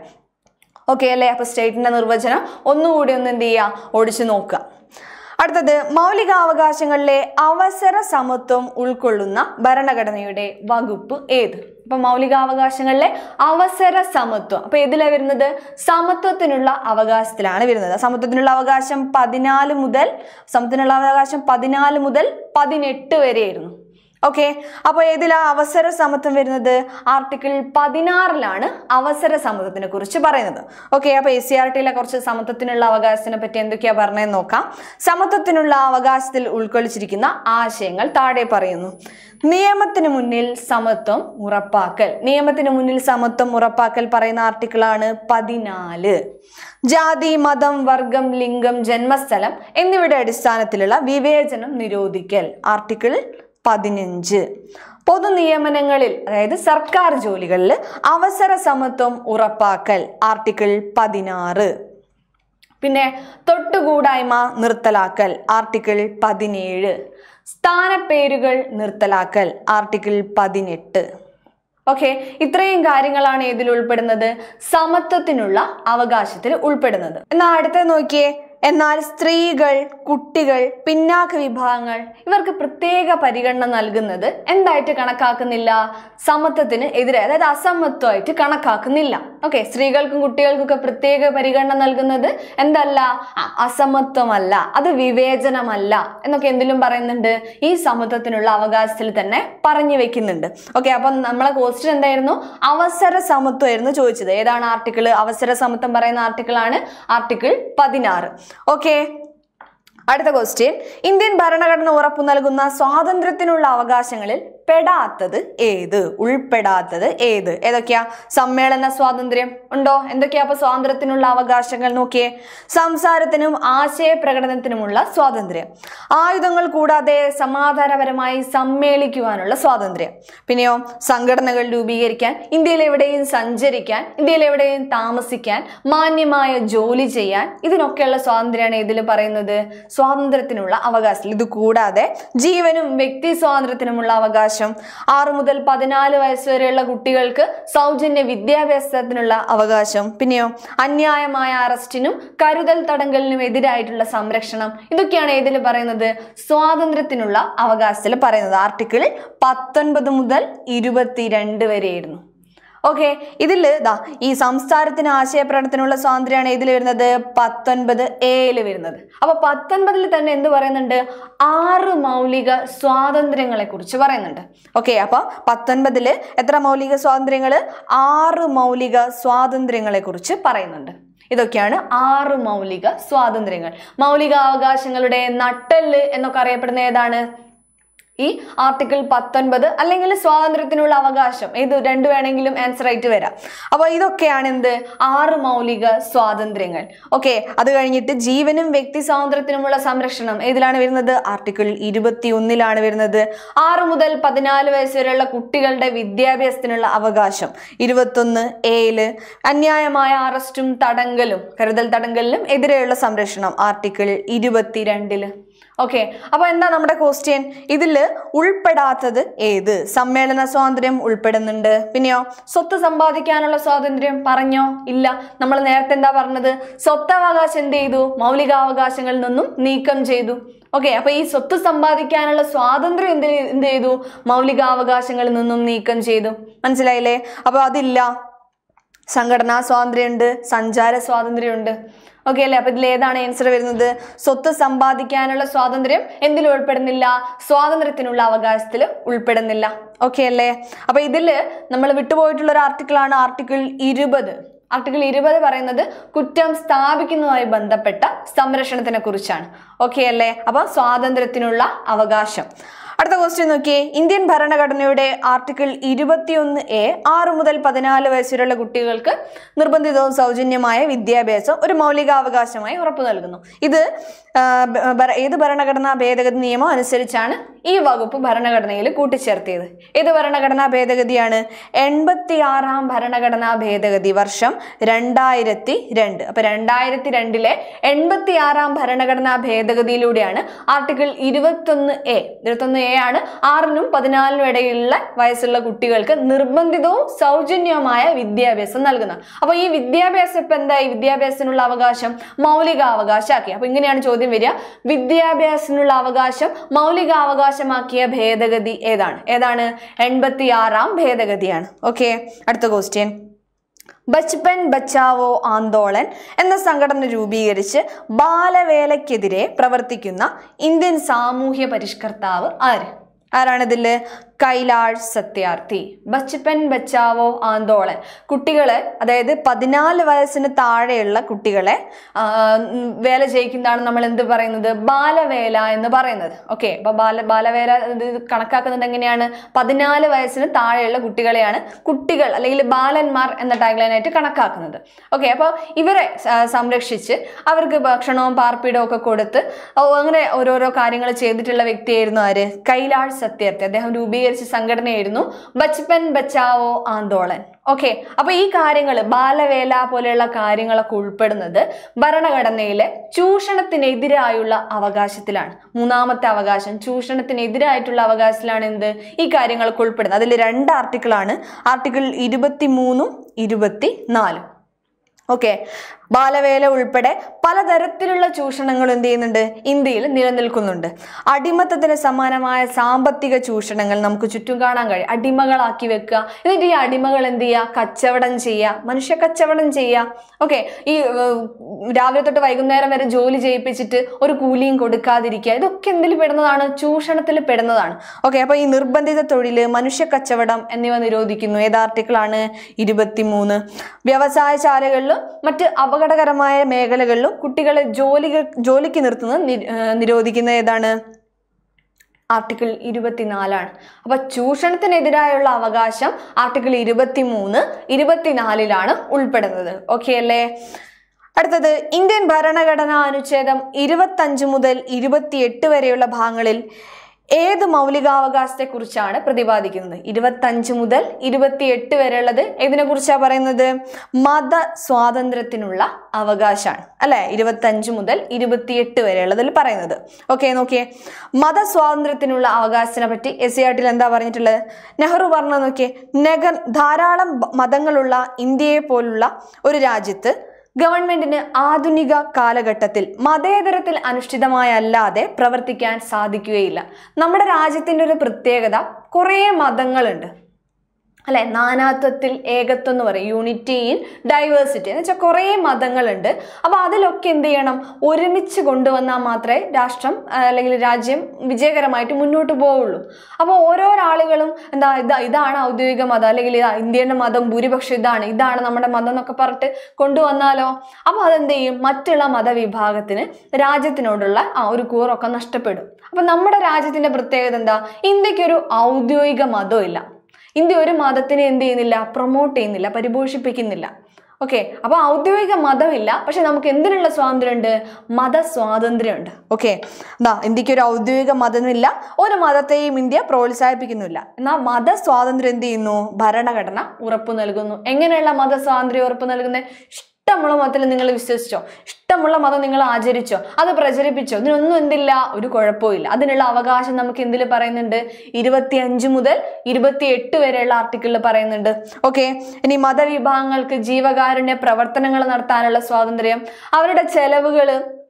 [SPEAKER 1] ഓക്കെ അല്ലേ അപ്പൊ സ്റ്റേറ്റിന്റെ നിർവചനം ഒന്നുകൂടി ഒന്ന് എന്ത് ചെയ്യുക ഓടിച്ചു നോക്കുക അടുത്തത് മൗലികാവകാശങ്ങളിലെ അവസര സമത്വം ഉൾക്കൊള്ളുന്ന ഭരണഘടനയുടെ വകുപ്പ് ഏത് അപ്പൊ മൗലികാവകാശങ്ങളിലെ അവസര സമത്വം അപ്പൊ ഏതിലാ വരുന്നത് സമത്വത്തിനുള്ള അവകാശത്തിലാണ് വരുന്നത് സമത്വത്തിനുള്ള അവകാശം പതിനാല് മുതൽ സമത്വത്തിനുള്ള അവകാശം പതിനാല് മുതൽ പതിനെട്ട് വരെയായിരുന്നു ഓക്കെ അപ്പോൾ ഏതിലാ അവസര സമത്വം വരുന്നത് ആർട്ടിക്കിൾ പതിനാറിലാണ് അവസര സമത്വത്തിനെ കുറിച്ച് പറയുന്നത് ഓക്കെ അപ്പോൾ എസ് സി ആർ ടിയിലെ കുറച്ച് സമത്വത്തിനുള്ള അവകാശത്തിനെ പറ്റി എന്തൊക്കെയാ പറഞ്ഞതെന്ന് നോക്കാം സമത്വത്തിനുള്ള അവകാശത്തിൽ ഉൾക്കൊള്ളിച്ചിരിക്കുന്ന ആശയങ്ങൾ താഴെ പറയുന്നു നിയമത്തിന് മുന്നിൽ സമത്വം ഉറപ്പാക്കൽ നിയമത്തിന് മുന്നിൽ സമത്വം ഉറപ്പാക്കൽ പറയുന്ന ആർട്ടിക്കിളാണ് പതിനാല് ജാതി മതം വർഗം ലിംഗം ജന്മസ്ഥലം എന്നിവയുടെ അടിസ്ഥാനത്തിലുള്ള വിവേചനം നിരോധിക്കൽ ആർട്ടിക്കിൾ പതിനഞ്ച് പൊതു നിയമനങ്ങളിൽ അതായത് സർക്കാർ ജോലികളിൽ അവസര സമത്വം ഉറപ്പാക്കൽ ആർട്ടിക്കിൾ പതിനാറ് പിന്നെ തൊട്ടുകൂടായ്മ നിർത്തലാക്കൽ ആർട്ടിക്കിൾ പതിനേഴ് സ്ഥാനപ്പേരുകൾ നിർത്തലാക്കൽ ആർട്ടിക്കിൾ പതിനെട്ട് ഓക്കെ ഇത്രയും കാര്യങ്ങളാണ് ഇതിൽ ഉൾപ്പെടുന്നത് സമത്വത്തിനുള്ള അവകാശത്തിൽ ഉൾപ്പെടുന്നത് എന്നാൽ അടുത്തത് നോക്കിയേ എന്നാൽ സ്ത്രീകൾ കുട്ടികൾ പിന്നാക്ക വിഭാഗങ്ങൾ ഇവർക്ക് പ്രത്യേക പരിഗണന നൽകുന്നത് എന്തായിട്ട് കണക്കാക്കുന്നില്ല സമത്വത്തിന് എതിരെ അതായത് അസമത്വമായിട്ട് കണക്കാക്കുന്നില്ല ഓക്കെ സ്ത്രീകൾക്കും കുട്ടികൾക്കൊക്കെ പ്രത്യേക പരിഗണന നൽകുന്നത് എന്തല്ല ആ, അസമത്വമല്ല അത് വിവേചനമല്ല എന്നൊക്കെ എന്തിലും പറയുന്നുണ്ട് ഈ സമത്വത്തിനുള്ള അവകാശത്തിൽ തന്നെ പറഞ്ഞു വെക്കുന്നുണ്ട് ഓക്കെ അപ്പം നമ്മളെ ക്വസ്റ്റ്യൻ എന്തായിരുന്നു അവസര സമത്വമായിരുന്നു ചോദിച്ചത് ഏതാണ് ആർട്ടിക്കിൾ അവസര സമത്വം പറയുന്ന ആർട്ടിക്കിൾ ആണ് ആർട്ടിക്കിൾ പതിനാറ് ഓക്കെ അടുത്ത ക്വസ്റ്റ്യൻ ഇന്ത്യൻ ഭരണഘടന ഉറപ്പു നൽകുന്ന സ്വാതന്ത്ര്യത്തിനുള്ള അവകാശങ്ങളിൽ പെടാത്തത് ഏത് ഉൾപ്പെടാത്തത് ഏത് ഏതൊക്കെയാ സമ്മേളന സ്വാതന്ത്ര്യം ഉണ്ടോ എന്തൊക്കെയാ അപ്പൊ സ്വാതന്ത്ര്യത്തിനുള്ള അവകാശങ്ങൾ നോക്കിയേ സംസാരത്തിനും ആശയപ്രകടനത്തിനുമുള്ള സ്വാതന്ത്ര്യം ആയുധങ്ങൾ കൂടാതെ സമാധാനപരമായി സമ്മേളിക്കുവാനുള്ള സ്വാതന്ത്ര്യം പിന്നെയോ സംഘടനകൾ രൂപീകരിക്കാൻ ഇന്ത്യയിൽ എവിടെയും സഞ്ചരിക്കാൻ ഇന്ത്യയിൽ എവിടെയും താമസിക്കാൻ മാന്യമായ ജോലി ചെയ്യാൻ ഇതിനൊക്കെയുള്ള സ്വാതന്ത്ര്യമാണ് ഇതിൽ പറയുന്നത് സ്വാതന്ത്ര്യത്തിനുള്ള അവകാശം ഇത് കൂടാതെ ജീവനും വ്യക്തി സ്വാതന്ത്ര്യത്തിനുമുള്ള അവകാശം ആറ് മുതൽ പതിനാല് വയസ്സ് വരെയുള്ള കുട്ടികൾക്ക് സൗജന്യ വിദ്യാഭ്യാസത്തിനുള്ള അവകാശം പിന്നെയോ അന്യായമായ അറസ്റ്റിനും കരുതൽ തടങ്കലിനും എതിരായിട്ടുള്ള സംരക്ഷണം ഇതൊക്കെയാണ് ഏതിൽ പറയുന്നത് സ്വാതന്ത്ര്യത്തിനുള്ള അവകാശത്തിൽ പറയുന്നത് ആർട്ടിക്കിൾ പത്തൊൻപത് മുതൽ ഇരുപത്തിരണ്ട് വരെയായിരുന്നു ഓക്കെ ഇതിൽ ഇതാ ഈ സംസ്ഥാനത്തിന് ആശയപ്രകടനത്തിനുള്ള സ്വാതന്ത്ര്യമാണ് ഇതിൽ വരുന്നത് പത്തൊൻപത് എയിൽ വരുന്നത് അപ്പൊ പത്തൊൻപതിൽ തന്നെ എന്ത് പറയുന്നുണ്ട് ആറ് മൗലിക സ്വാതന്ത്ര്യങ്ങളെ കുറിച്ച് പറയുന്നുണ്ട് ഓക്കെ അപ്പൊ പത്തൊൻപതില് എത്ര മൗലിക സ്വാതന്ത്ര്യങ്ങൾ ആറ് മൗലിക സ്വാതന്ത്ര്യങ്ങളെ കുറിച്ച് പറയുന്നുണ്ട് ഇതൊക്കെയാണ് ആറ് മൗലിക സ്വാതന്ത്ര്യങ്ങൾ മൗലിക അവകാശങ്ങളുടെ നട്ടെല്ല് എന്നൊക്കെ അറിയപ്പെടുന്ന ഏതാണ് ഈ ആർട്ടിക്കിൾ പത്തൊൻപത് അല്ലെങ്കിൽ സ്വാതന്ത്ര്യത്തിനുള്ള അവകാശം ഇത് രണ്ട് വേണമെങ്കിലും ആൻസർ ആയിട്ട് വരാം അപ്പോൾ ഇതൊക്കെയാണ് എന്ത് ആറ് മൗലിക സ്വാതന്ത്ര്യങ്ങൾ ഓക്കെ അത് കഴിഞ്ഞിട്ട് ജീവനും വ്യക്തി സ്വാതന്ത്ര്യത്തിനുമുള്ള സംരക്ഷണം ഏതിലാണ് വരുന്നത് ആർട്ടിക്കിൾ ഇരുപത്തി ഒന്നിലാണ് വരുന്നത് ആറ് മുതൽ പതിനാല് വയസ്സ് വരെയുള്ള കുട്ടികളുടെ വിദ്യാഭ്യാസത്തിനുള്ള അവകാശം ഇരുപത്തൊന്ന് എയില് അന്യായമായ അറസ്റ്റും തടങ്കലും കരുതൽ തടങ്കലിനും എതിരെയുള്ള സംരക്ഷണം ആർട്ടിക്കിൾ ഇരുപത്തിരണ്ടില് ഓക്കെ അപ്പൊ എന്താ നമ്മുടെ ക്വസ്റ്റ്യൻ ഇതിൽ ഉൾപ്പെടാത്തത് ഏത് സമ്മേളന സ്വാതന്ത്ര്യം ഉൾപ്പെടുന്നുണ്ട് പിന്നെയോ സ്വത്ത് സമ്പാദിക്കാനുള്ള സ്വാതന്ത്ര്യം പറഞ്ഞോ ഇല്ല നമ്മൾ നേരത്തെ എന്താ പറഞ്ഞത് സ്വത്തവകാശം എന്ത് ചെയ്തു മൗലികാവകാശങ്ങളിൽ നിന്നും നീക്കം ചെയ്തു ഓക്കെ അപ്പൊ ഈ സ്വത്ത് സമ്പാദിക്കാനുള്ള സ്വാതന്ത്ര്യം എന്ത് എന്ത് ചെയ്തു മൗലികാവകാശങ്ങളിൽ നിന്നും നീക്കം ചെയ്തു മനസ്സിലായില്ലേ അപ്പൊ അതില്ല സംഘടനാ സ്വാതന്ത്ര്യമുണ്ട് സഞ്ചാര സ്വാതന്ത്ര്യമുണ്ട് ഓക്കെ അല്ലേ അപ്പൊ ഇതിൽ ഏതാണ് ആൻസർ വരുന്നത് സ്വത്ത് സമ്പാദിക്കാനുള്ള സ്വാതന്ത്ര്യം എന്തിൽ ഉൾപ്പെടുന്നില്ല സ്വാതന്ത്ര്യത്തിനുള്ള അവകാശത്തിൽ ഉൾപ്പെടുന്നില്ല ഓക്കെ അല്ലേ അപ്പൊ ഇതിൽ നമ്മൾ വിട്ടുപോയിട്ടുള്ള ഒരു ആർട്ടിക്കിളാണ് ആർട്ടിക്കിൾ ഇരുപത് ആർട്ടിക്കിൾ ഇരുപത് പറയുന്നത് കുറ്റം സ്ഥാപിക്കുന്നതുമായി ബന്ധപ്പെട്ട സംരക്ഷണത്തിനെ കുറിച്ചാണ് ഓക്കെ അല്ലേ അപ്പൊ സ്വാതന്ത്ര്യത്തിനുള്ള അവകാശം അടുത്ത ക്വസ്റ്റ്യൻ നോക്കിയേ ഇന്ത്യൻ ഭരണഘടനയുടെ ആർട്ടിക്കിൾ ഇരുപത്തിയൊന്ന് എ ആറ് മുതൽ പതിനാല് വയസ്സുവരെയുള്ള കുട്ടികൾക്ക് നിർബന്ധിതവും സൗജന്യമായ വിദ്യാഭ്യാസം ഒരു മൗലികാവകാശമായി ഉറപ്പു നൽകുന്നു ഇത് ആ, ബ- ഭര- ഏത് ഭരണഘടനാ ഭേദഗതി നിയമം അനുസരിച്ചാണ് ഈ വകുപ്പ് ഭരണഘടനയിൽ കൂട്ടിച്ചേർത്തിയത് ഏത് ഭരണഘടനാ ഭേദഗതിയാണ് എൺപത്തി ആറാം ഭരണഘടനാ ഭേദഗതി വർഷം രണ്ടായിരത്തി രണ്ട് അപ്പൊ രണ്ടായിരത്തി രണ്ടിലെ എൺപത്തി ആറാം ഭരണഘടനാ ഭേദഗതിയിലൂടെയാണ് ആർട്ടിക്കിൾ ഇരുപത്തൊന്ന് എ ഇരുപത്തൊന്ന് എ ആണ് ആറിനും പതിനാലിനും ഇടയിലുള്ള വയസ്സുള്ള കുട്ടികൾക്ക് നിർബന്ധിതവും സൗജന്യവുമായ വിദ്യാഭ്യാസം നൽകുന്നത് അപ്പൊ ഈ വിദ്യാഭ്യാസം ഇപ്പൊ എന്തായി വിദ്യാഭ്യാസത്തിനുള്ള അവകാശം മൗലിക അവകാശമാക്കി അപ്പൊ ഇങ്ങനെയാണ് ചോദ്യം വരിക വിദ്യാഭ്യാസത്തിനുള്ള അവകാശം മൗലിക അവകാശമാക്കിയ ഭേദഗതി ഏതാണ് ഏതാണ് എൺപത്തി ആറാം ഭേദഗതിയാണ് ഓക്കെ അടുത്ത ക്വസ്റ്റ്യൻ ബച്പൻ ബച്ചാവോ ആന്തോളൻ എന്ന സംഘടന രൂപീകരിച്ച് ബാലവേലയ്ക്കെതിരെ പ്രവർത്തിക്കുന്ന ഇന്ത്യൻ സാമൂഹ്യ പരിഷ്കർത്താവ് ആര് ആരാണിതില് കൈലാഷ് സത്യാർത്ഥി ബച്പൻ ബച്ചാവോ ആന്തോളൻ കുട്ടികളെ അതായത് പതിനാല് വയസ്സിന് താഴെയുള്ള കുട്ടികളെ ആ, ഉം, വേല ചെയ്യിക്കുന്നതാണ് നമ്മൾ എന്ത് പറയുന്നത് ബാലവേല എന്ന് പറയുന്നത് ഓക്കെ അപ്പൊ ബാല ബാലവേല ഇത് കണക്കാക്കുന്നത് എങ്ങനെയാണ് പതിനാല് വയസ്സിന് താഴെയുള്ള കുട്ടികളെയാണ് കുട്ടികൾ അല്ലെങ്കിൽ ബാലന്മാർ എന്ന ടാഗ്ലൈനായിട്ട് കണക്കാക്കുന്നത് ഓക്കെ അപ്പോൾ ഇവരെ സ- സംരക്ഷിച്ച് അവർക്ക് ഭക്ഷണവും പാർപ്പിടവും ഒക്കെ കൊടുത്ത് ഓ, അങ്ങനെ ഓരോരോ കാര്യങ്ങൾ ചെയ്തിട്ടുള്ള വ്യക്തിയായിരുന്നു ആര് കൈലാഷ് സത്യാർത്ഥി അദ്ദേഹം രൂപീകരിച്ച സംഘടനയായിരുന്നു ബച്പൻ ബച്ചാവോ ആന്തോളൻ ഓക്കെ അപ്പൊ ഈ കാര്യങ്ങൾ ബാലവേല പോലെയുള്ള കാര്യങ്ങളൊക്കെ ഉൾപ്പെടുന്നത് ഭരണഘടനയിലെ ചൂഷണത്തിനെതിരായുള്ള അവകാശത്തിലാണ് മൂന്നാമത്തെ അവകാശം ചൂഷണത്തിനെതിരായിട്ടുള്ള അവകാശത്തിലാണ് എന്ത് ഈ കാര്യങ്ങളൊക്കെ ഉൾപ്പെടുന്നത് അതിൽ രണ്ട് ആർട്ടിക്കിളാണ് ആർട്ടിക്കിൾ ഇരുപത്തി മൂന്നും ഇരുപത്തി നാലും ഓക്കെ ബാലവേല ഉൾപ്പെടെ പലതരത്തിലുള്ള ചൂഷണങ്ങൾ എന്ത് ചെയ്യുന്നുണ്ട് ഇന്ത്യയിൽ നിലനിൽക്കുന്നുണ്ട് അടിമത്തത്തിന് സമാനമായ സാമ്പത്തിക ചൂഷണങ്ങൾ നമുക്ക് ചുറ്റും കാണാൻ കഴിയും അടിമകളാക്കി വെക്കുക എന്നിട്ട് ഈ അടിമകൾ എന്ത് ചെയ്യുക കച്ചവടം ചെയ്യുക മനുഷ്യ കച്ചവടം ചെയ്യുക ഓക്കെ ഈ ഏർ, രാവിലെ തൊട്ട് വൈകുന്നേരം വരെ ജോലി ചെയ്യിപ്പിച്ചിട്ട് ഒരു കൂലിയും കൊടുക്കാതിരിക്കുക ഇതൊക്കെ എന്തിൽ പെടുന്നതാണ് ചൂഷണത്തിൽ പെടുന്നതാണ് ഓക്കെ അപ്പൊ ഈ നിർബന്ധിത തൊഴില് മനുഷ്യ കച്ചവടം എന്നിവ നിരോധിക്കുന്നു ഏത് ആർട്ടിക്കിളാണ് ഇരുപത്തിമൂന്ന് വ്യവസായശാലകളിലും മറ്റ് അപകടകരമായ മേഖലകളിലും കുട്ടികളെ ജോലി ജോലിക്ക് നിർത്തുന്നത് നി- ഏർ നിരോധിക്കുന്നത് ഏതാണ് ആർട്ടിക്കിൾ ഇരുപത്തിനാലാണ് അപ്പൊ ചൂഷണത്തിനെതിരായുള്ള അവകാശം ആർട്ടിക്കിൾ ഇരുപത്തിമൂന്ന് ഇരുപത്തിനാലിലാണ് ഉൾപ്പെടുന്നത് ഓക്കെ അല്ലേ അടുത്തത് ഇന്ത്യൻ ഭരണഘടനാ അനുച്ഛേദം ഇരുപത്തഞ്ച് മുതൽ ഇരുപത്തിയെട്ട് വരെയുള്ള ഭാഗങ്ങളിൽ ഏത് മൗലികാവകാശത്തെ കുറിച്ചാണ് പ്രതിപാദിക്കുന്നത് ഇരുപത്തഞ്ച് മുതൽ ഇരുപത്തിയെട്ട് വരെയുള്ളത് ഏതിനെ കുറിച്ചാണ് പറയുന്നത് മത സ്വാതന്ത്ര്യത്തിനുള്ള അവകാശമാണ് അല്ലെ ഇരുപത്തഞ്ച് മുതൽ ഇരുപത്തിയെട്ട് വരെയുള്ളതിൽ പറയുന്നത് ഓക്കെ നോക്കിയേ മതസ്വാതന്ത്ര്യത്തിനുള്ള അവകാശത്തിനെ പറ്റി എസ് സി ആർട്ടിൽ എന്താ പറഞ്ഞിട്ടുള്ളത് നെഹ്റു പറഞ്ഞ നോക്കിയേ നഗ ധാരാളം ബ- മതങ്ങളുള്ള ഇന്ത്യയെ പോലുള്ള ഒരു രാജ്യത്ത് ഗവൺമെന്റിന് ആധുനിക കാലഘട്ടത്തിൽ മതേതരത്തിൽ അനുഷ്ഠിതമായല്ലാതെ പ്രവർത്തിക്കാൻ സാധിക്കുകയില്ല നമ്മുടെ രാജ്യത്തിൻ്റെ ഒരു പ്രത്യേകത കുറേ മതങ്ങളുണ്ട് അല്ലെ നാനാത്വത്തിൽ ഏകത്വം എന്ന് പറയും യൂണിറ്റി ഇൻ ഡൈവേഴ്സിറ്റി എന്ന് വെച്ചാൽ കുറേ മതങ്ങളുണ്ട് അപ്പോൾ അതിലൊക്കെ എന്ത് ചെയ്യണം ഒരുമിച്ച് കൊണ്ടുവന്നാൽ മാത്രമേ രാഷ്ട്രം ആ, അല്ലെങ്കിൽ രാജ്യം വിജയകരമായിട്ട് മുന്നോട്ട് പോവുള്ളൂ അപ്പോൾ ഓരോ ആളുകളും എന്താ ഇതാ ഇതാണ് ഔദ്യോഗിക മതം അല്ലെങ്കിൽ ഇതാ ഇന്ത്യയുടെ മതം ഭൂരിപക്ഷം ഇതാണ് ഇതാണ് നമ്മുടെ മതം എന്നൊക്കെ പറഞ്ഞിട്ട് കൊണ്ടുവന്നാലോ അപ്പോൾ അതെന്ത് ചെയ്യും മറ്റുള്ള മതവിഭാഗത്തിന് രാജ്യത്തിനോടുള്ള ആ ഒരു കൂറൊക്കെ നഷ്ടപ്പെടും അപ്പം നമ്മുടെ രാജ്യത്തിന്റെ പ്രത്യേകത എന്താ ഇന്ത്യക്കൊരു ഔദ്യോഗിക മതം ഇല്ല ഇന്ത്യ ഒരു മതത്തിനെ എന്ത് ചെയ്യുന്നില്ല പ്രൊമോട്ട് ചെയ്യുന്നില്ല പരിപോഷിപ്പിക്കുന്നില്ല ഓക്കെ അപ്പൊ ഔദ്യോഗിക മതമില്ല പക്ഷെ നമുക്ക് എന്തിനുള്ള സ്വാതന്ത്ര്യമുണ്ട് മതസ്വാതന്ത്ര്യമുണ്ട് ഓക്കെ എന്താ ഇന്ത്യക്ക് ഒരു ഔദ്യോഗിക മതമില്ല ഒരു മതത്തെയും ഇന്ത്യ പ്രോത്സാഹിപ്പിക്കുന്നില്ല എന്നാൽ മതസ്വാതന്ത്ര്യം എന്ത് ചെയ്യുന്നു ഭരണഘടന ഉറപ്പു നൽകുന്നു എങ്ങനെയുള്ള മതസ്വാതന്ത്ര്യം ഉറപ്പു നൽകുന്നത് ഇഷ്ടമുള്ള മതത്തിൽ നിങ്ങൾ വിശ്വസിച്ചോ ഇഷ്ടമുള്ള മതം നിങ്ങൾ ആചരിച്ചോ അത് പ്രചരിപ്പിച്ചോ ഇതിനൊന്നും എന്തില്ല ഒരു കുഴപ്പമില്ല അതിനുള്ള അവകാശം നമുക്ക് എന്തിൽ പറയുന്നുണ്ട് ഇരുപത്തിയഞ്ച് മുതൽ ഇരുപത്തിയെട്ട് വരെയുള്ള ആർട്ടിക്കിളിൽ പറയുന്നുണ്ട് ഓക്കെ ഇനി മതവിഭാഗങ്ങൾക്ക് ജീവകാരുണ്യ പ്രവർത്തനങ്ങൾ നടത്താനുള്ള സ്വാതന്ത്ര്യം അവരുടെ ചെലവുകൾ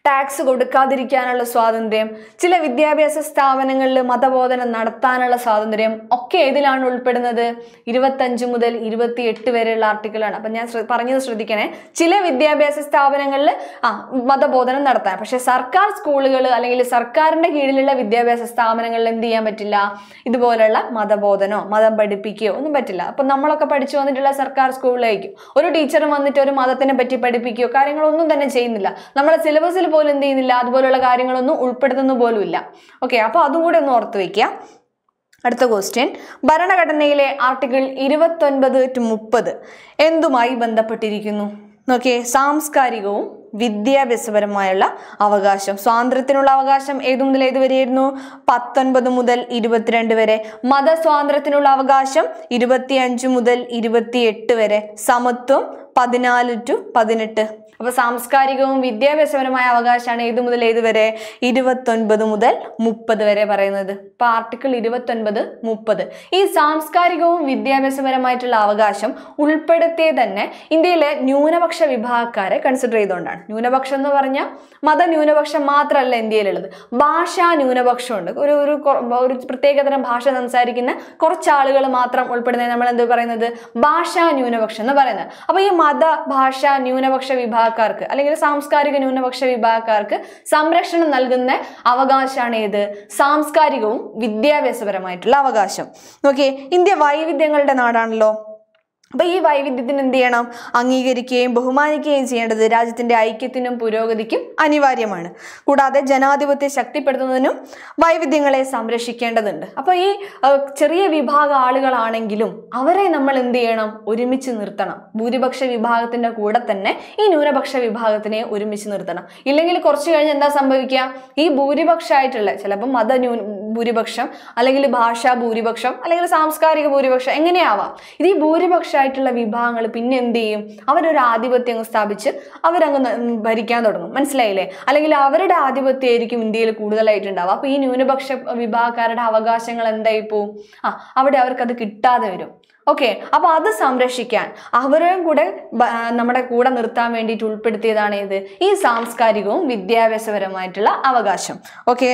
[SPEAKER 1] ടാക്സ് കൊടുക്കാതിരിക്കാനുള്ള സ്വാതന്ത്ര്യം ചില വിദ്യാഭ്യാസ സ്ഥാപനങ്ങളിൽ മതബോധനം നടത്താനുള്ള സ്വാതന്ത്ര്യം ഒക്കെ ഏതിലാണ് ഉൾപ്പെടുന്നത് ഇരുപത്തഞ്ച് മുതൽ ഇരുപത്തിയെട്ട് വരെയുള്ള ആർട്ടിക്കിളാണ് അപ്പം ഞാൻ ശ്ര- പറഞ്ഞത് ശ്രദ്ധിക്കണേ ചില വിദ്യാഭ്യാസ സ്ഥാപനങ്ങളിൽ ആ മതബോധനം നടത്താൻ പക്ഷെ സർക്കാർ സ്കൂളുകൾ അല്ലെങ്കിൽ സർക്കാരിന്റെ കീഴിലുള്ള വിദ്യാഭ്യാസ സ്ഥാപനങ്ങളിൽ എന്ത് ചെയ്യാൻ പറ്റില്ല ഇതുപോലുള്ള മതബോധനോ മതം പഠിപ്പിക്കുകയോ ഒന്നും പറ്റില്ല അപ്പം നമ്മളൊക്കെ പഠിച്ചു വന്നിട്ടുള്ള സർക്കാർ സ്കൂളിലായിരിക്കും ഒരു ടീച്ചർ വന്നിട്ട് ഒരു മതത്തിനെ പറ്റി പഠിപ്പിക്കുകയോ കാര്യങ്ങളൊന്നും തന്നെ ചെയ്യുന്നില്ല നമ്മളെ സിലബസിൽ പോലും എന്ത് ചെയ്യുന്നില്ല അതുപോലുള്ള കാര്യങ്ങളൊന്നും ഉൾപ്പെടുത്തുന്ന പോലും ഇല്ല ഓക്കെ അപ്പോൾ അതും കൂടെ ഒന്ന് ഓർത്ത് വെക്കുക അടുത്ത ക്വസ്റ്റ്യൻ ഭരണഘടനയിലെ ആർട്ടിക്കിൾ ഇരുപത്തൊൻപത് ടു മുപ്പത് എന്തുമായി ബന്ധപ്പെട്ടിരിക്കുന്നു നോക്കിയേ സാംസ്കാരികവും വിദ്യാഭ്യാസപരമായുള്ള അവകാശം സ്വാതന്ത്ര്യത്തിനുള്ള അവകാശം ഏതു മുതൽ ഏത് വരെയായിരുന്നു പത്തൊൻപത് മുതൽ ഇരുപത്തിരണ്ട് വരെ മതസ്വാതന്ത്ര്യത്തിനുള്ള അവകാശം ഇരുപത്തിയഞ്ച് മുതൽ ഇരുപത്തിയെട്ട് വരെ സമത്വം പതിനാല് ടു പതിനെട്ട് അപ്പൊ സാംസ്കാരികവും വിദ്യാഭ്യാസപരമായ അവകാശമാണ് ഏത് മുതൽ ഏത് വരെ ഇരുപത്തൊൻപത് മുതൽ മുപ്പത് വരെ പറയുന്നത് ഇപ്പൊ ആർട്ടിക്കിൾ ഇരുപത്തൊൻപത് മുപ്പത് ഈ സാംസ്കാരികവും വിദ്യാഭ്യാസപരമായിട്ടുള്ള അവകാശം ഉൾപ്പെടുത്തിയത് തന്നെ ഇന്ത്യയിലെ ന്യൂനപക്ഷ വിഭാഗക്കാരെ കൺസിഡർ ചെയ്തുകൊണ്ടാണ് ന്യൂനപക്ഷം എന്ന് പറഞ്ഞാൽ മതന്യൂനപക്ഷം മാത്രമല്ല ഇന്ത്യയിലുള്ളത് ഭാഷാ ന്യൂനപക്ഷമുണ്ട് ഒരു ഒരു കൊ- ഒരു പ്രത്യേകതരം ഭാഷ സംസാരിക്കുന്ന കുറച്ച് ആളുകൾ മാത്രം ഉൾപ്പെടുന്നത് നമ്മൾ എന്ത് പറയുന്നത് ഭാഷാ ന്യൂനപക്ഷം എന്ന് പറയുന്നത് അപ്പൊ ഈ മത ഭാഷ ന്യൂനപക്ഷ വിഭാഗക്കാർക്ക് അല്ലെങ്കിൽ സാംസ്കാരിക ന്യൂനപക്ഷ വിഭാഗക്കാർക്ക് സംരക്ഷണം നൽകുന്ന അവകാശമാണ് ഏത് സാംസ്കാരികവും വിദ്യാഭ്യാസപരമായിട്ടുള്ള അവകാശം നോക്കിയേ ഇന്ത്യ വൈവിധ്യങ്ങളുടെ നാടാണല്ലോ അപ്പൊ ഈ വൈവിധ്യത്തിന് എന്ത് ചെയ്യണം അംഗീകരിക്കുകയും ബഹുമാനിക്കുകയും ചെയ്യേണ്ടത് രാജ്യത്തിന്റെ ഐക്യത്തിനും പുരോഗതിക്കും അനിവാര്യമാണ് കൂടാതെ ജനാധിപത്യം ശക്തിപ്പെടുത്തുന്നതിനും വൈവിധ്യങ്ങളെ സംരക്ഷിക്കേണ്ടതുണ്ട് അപ്പൊ ഈ അഹ്, ചെറിയ വിഭാഗം ആളുകളാണെങ്കിലും അവരെ നമ്മൾ എന്ത് ചെയ്യണം ഒരുമിച്ച് നിർത്തണം ഭൂരിപക്ഷ വിഭാഗത്തിന്റെ കൂടെ തന്നെ ഈ ന്യൂനപക്ഷ വിഭാഗത്തിനെ ഒരുമിച്ച് നിർത്തണം ഇല്ലെങ്കിൽ കുറച്ച് കഴിഞ്ഞ് എന്താ സംഭവിക്കുക ഈ ഭൂരിപക്ഷമായിട്ടുള്ള ചിലപ്പോൾ മത ന്യൂ ഭൂരിപക്ഷം അല്ലെങ്കിൽ ഭാഷാ ഭൂരിപക്ഷം അല്ലെങ്കിൽ സാംസ്കാരിക ഭൂരിപക്ഷം എങ്ങനെയാവാം ഇത് ഈ ഭൂരിപക്ഷമായിട്ടുള്ള വിഭാഗങ്ങൾ പിന്നെ എന്ത് ചെയ്യും അവരൊരു ആധിപത്യം അങ്ങ് സ്ഥാപിച്ച് അവരങ്ങ് ന- ഉം ഭരിക്കാൻ തുടങ്ങും മനസ്സിലായില്ലേ അല്ലെങ്കിൽ അവരുടെ ആധിപത്യമായിരിക്കും ഇന്ത്യയിൽ കൂടുതലായിട്ടുണ്ടാവുക അപ്പൊ ഈ ന്യൂനപക്ഷ വിഭാഗക്കാരുടെ അവകാശങ്ങൾ എന്തായി പോവും ആ അവിടെ അവർക്കത് കിട്ടാതെ വരും ഓക്കെ അപ്പൊ അത് സംരക്ഷിക്കാൻ അവരെയും കൂടെ ബ- ആ, നമ്മുടെ കൂടെ നിർത്താൻ വേണ്ടിയിട്ട് ഉൾപ്പെടുത്തിയതാണ് ഇത് ഈ സാംസ്കാരികവും വിദ്യാഭ്യാസപരമായിട്ടുള്ള അവകാശം ഓക്കെ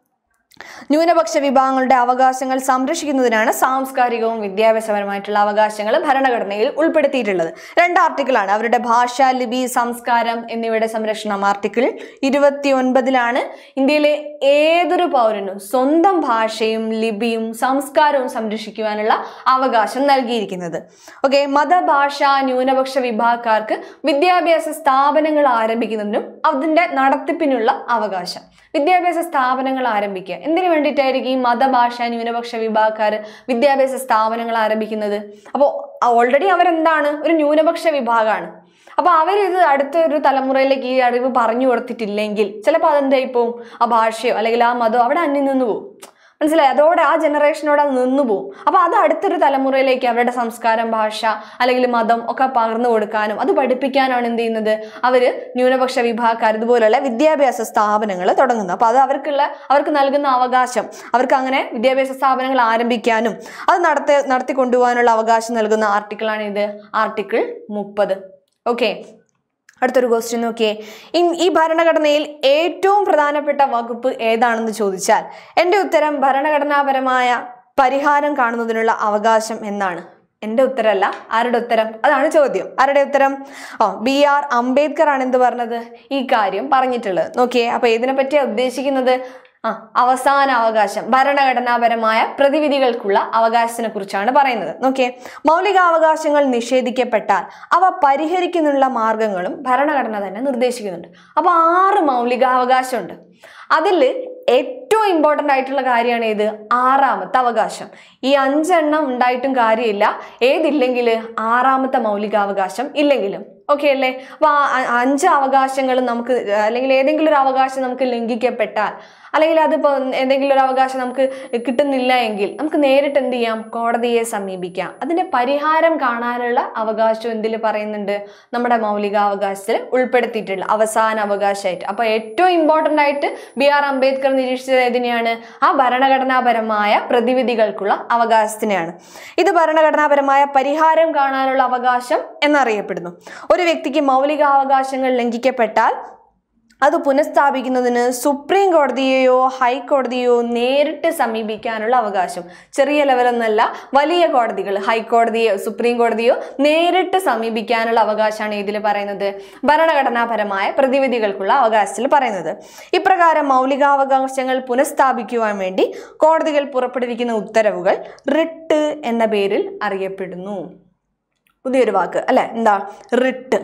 [SPEAKER 1] ന്യൂനപക്ഷ വിഭാഗങ്ങളുടെ അവകാശങ്ങൾ സംരക്ഷിക്കുന്നതിനാണ് സാംസ്കാരികവും വിദ്യാഭ്യാസപരമായിട്ടുള്ള അവകാശങ്ങൾ ഭരണഘടനയിൽ ഉൾപ്പെടുത്തിയിട്ടുള്ളത് രണ്ട് ആർട്ടിക്കിളാണ് അവരുടെ ഭാഷ ലിപി സംസ്കാരം എന്നിവയുടെ സംരക്ഷണം ആർട്ടിക്കിൾ ഇരുപത്തി ഒൻപതിലാണ് ഇന്ത്യയിലെ ഏതൊരു പൗരനും സ്വന്തം ഭാഷയും ലിപിയും സംസ്കാരവും സംരക്ഷിക്കുവാനുള്ള അവകാശം നൽകിയിരിക്കുന്നത് ഓക്കെ മതഭാഷ ന്യൂനപക്ഷ വിഭാഗക്കാർക്ക് വിദ്യാഭ്യാസ സ്ഥാപനങ്ങൾ ആരംഭിക്കുന്നതിനും അതിന്റെ നടത്തിപ്പിനുള്ള അവകാശം വിദ്യാഭ്യാസ സ്ഥാപനങ്ങൾ ആരംഭിക്കുക എന്തിനു വേണ്ടിയിട്ടായിരിക്കും ഈ മതഭാഷ ന്യൂനപക്ഷ വിഭാഗക്കാർ വിദ്യാഭ്യാസ സ്ഥാപനങ്ങൾ ആരംഭിക്കുന്നത് അപ്പോൾ ഓൾറെഡി അവരെന്താണ് ഒരു ന്യൂനപക്ഷ വിഭാഗമാണ് അപ്പൊ അവരിത് അടുത്ത ഒരു തലമുറയിലേക്ക് ഈ അറിവ് പറഞ്ഞു കൊടുത്തിട്ടില്ലെങ്കിൽ ചിലപ്പോൾ അതെന്തായി പോവും ആ ഭാഷയോ അല്ലെങ്കിൽ ആ മതമോ അവിടെ അന്യം നിന്ന് പോകും മനസ്സിലായി അതോടെ ആ ജനറേഷനോട് അത് നിന്നു പോകും അപ്പൊ അത് അടുത്തൊരു തലമുറയിലേക്ക് അവരുടെ സംസ്കാരം ഭാഷ അല്ലെങ്കിൽ മതം ഒക്കെ പകർന്നു കൊടുക്കാനും അത് പഠിപ്പിക്കാനാണ് എന്ത് ചെയ്യുന്നത് അവര് ന്യൂനപക്ഷ വിഭാഗക്കാർ ഇതുപോലുള്ള വിദ്യാഭ്യാസ സ്ഥാപനങ്ങൾ തുടങ്ങുന്നത് അപ്പൊ അത് അവർക്കുള്ള അവർക്ക് നൽകുന്ന അവകാശം അവർക്ക് അങ്ങനെ വിദ്യാഭ്യാസ സ്ഥാപനങ്ങൾ ആരംഭിക്കാനും അത് നടത്തി നടത്തി കൊണ്ടുപോകാനുള്ള അവകാശം നൽകുന്ന ആർട്ടിക്കിളാണ് ഇത് ആർട്ടിക്കിൾ മുപ്പത് ഓക്കെ അടുത്തൊരു ക്വസ്റ്റ്യൻ നോക്കിയേ ഇൻ- ഈ ഭരണഘടനയിൽ ഏറ്റവും പ്രധാനപ്പെട്ട വകുപ്പ് ഏതാണെന്ന് ചോദിച്ചാൽ എൻ്റെ ഉത്തരം ഭരണഘടനാപരമായ പരിഹാരം കാണുന്നതിനുള്ള അവകാശം എന്നാണ് എൻ്റെ ഉത്തരമല്ല ആരുടെ ഉത്തരം അതാണ് ചോദ്യം ആരുടെ ഉത്തരം ഓ ബി ആർ അംബേദ്കർ ആണ് എന്ത് പറഞ്ഞത് ഈ കാര്യം പറഞ്ഞിട്ടുള്ളത് നോക്കിയേ അപ്പൊ ഇതിനെ പറ്റിയാണ് ഉദ്ദേശിക്കുന്നത് ആ അവസാന അവകാശം ഭരണഘടനാപരമായ പ്രതിവിധികൾക്കുള്ള അവകാശത്തിനെ കുറിച്ചാണ് പറയുന്നത് നോക്കിയേ മൗലികാവകാശങ്ങൾ നിഷേധിക്കപ്പെട്ടാൽ അവ പരിഹരിക്കുന്നതിനുള്ള മാർഗങ്ങളും ഭരണഘടന തന്നെ നിർദ്ദേശിക്കുന്നുണ്ട് അപ്പൊ ആറ് മൗലികാവകാശമുണ്ട് അതിൽ ഏറ്റവും ഇമ്പോർട്ടൻ്റ് ആയിട്ടുള്ള കാര്യമാണ് ഇത് ആറാമത്തെ അവകാശം ഈ അഞ്ചെണ്ണം ഉണ്ടായിട്ടും കാര്യമില്ല ഏതില്ലെങ്കിൽ ആറാമത്തെ മൗലികാവകാശം ഇല്ലെങ്കിലും ഓക്കെ അല്ലേ അപ്പൊ ആ അ- അഞ്ച് അവകാശങ്ങളും നമുക്ക് അല്ലെങ്കിൽ ഏതെങ്കിലും ഒരു അവകാശം നമുക്ക് ലംഘിക്കപ്പെട്ടാൽ അല്ലെങ്കിൽ അതിപ്പോ എന്തെങ്കിലും ഒരു അവകാശം നമുക്ക് കിട്ടുന്നില്ല എങ്കിൽ നമുക്ക് നേരിട്ട് എന്ത് ചെയ്യാം കോടതിയെ സമീപിക്കാം അതിന്റെ പരിഹാരം കാണാനുള്ള അവകാശം എന്തിൽ പറയുന്നുണ്ട് നമ്മുടെ മൗലികാവകാശത്തിൽ ഉൾപ്പെടുത്തിയിട്ടുള്ള അവസാന അവകാശമായിട്ട് അപ്പൊ ഏറ്റവും ഇമ്പോർട്ടൻ്റ് ആയിട്ട് ബി ആർ അംബേദ്കർ നിരീക്ഷിച്ചത് ഏതിനെയാണ് ആ ഭരണഘടനാപരമായ പ്രതിവിധികൾക്കുള്ള അവകാശത്തിനെയാണ് ഇത് ഭരണഘടനാപരമായ പരിഹാരം കാണാനുള്ള അവകാശം എന്നറിയപ്പെടുന്നു ഒരു വ്യക്തിക്ക് മൗലികാവകാശങ്ങൾ ലംഘിക്കപ്പെട്ടാൽ അത് പുനഃസ്ഥാപിക്കുന്നതിന് സുപ്രീം കോടതിയെയോ ഹൈക്കോടതിയോ നേരിട്ട് സമീപിക്കാനുള്ള അവകാശം ചെറിയ ലെവലൊന്നല്ല വലിയ കോടതികൾ ഹൈക്കോടതിയോ സുപ്രീം കോടതിയോ നേരിട്ട് സമീപിക്കാനുള്ള അവകാശമാണ് ഇതിൽ പറയുന്നത് ഭരണഘടനാപരമായ പ്രതിവിധികൾക്കുള്ള അവകാശത്തിൽ പറയുന്നത് ഇപ്രകാരം മൗലികാവകാശങ്ങൾ പുനഃസ്ഥാപിക്കുവാൻ വേണ്ടി കോടതികൾ പുറപ്പെടുവിക്കുന്ന ഉത്തരവുകൾ റിട്ട് എന്ന പേരിൽ അറിയപ്പെടുന്നു പുതിയൊരു വാക്ക് അല്ലെ എന്താ റിട്ട്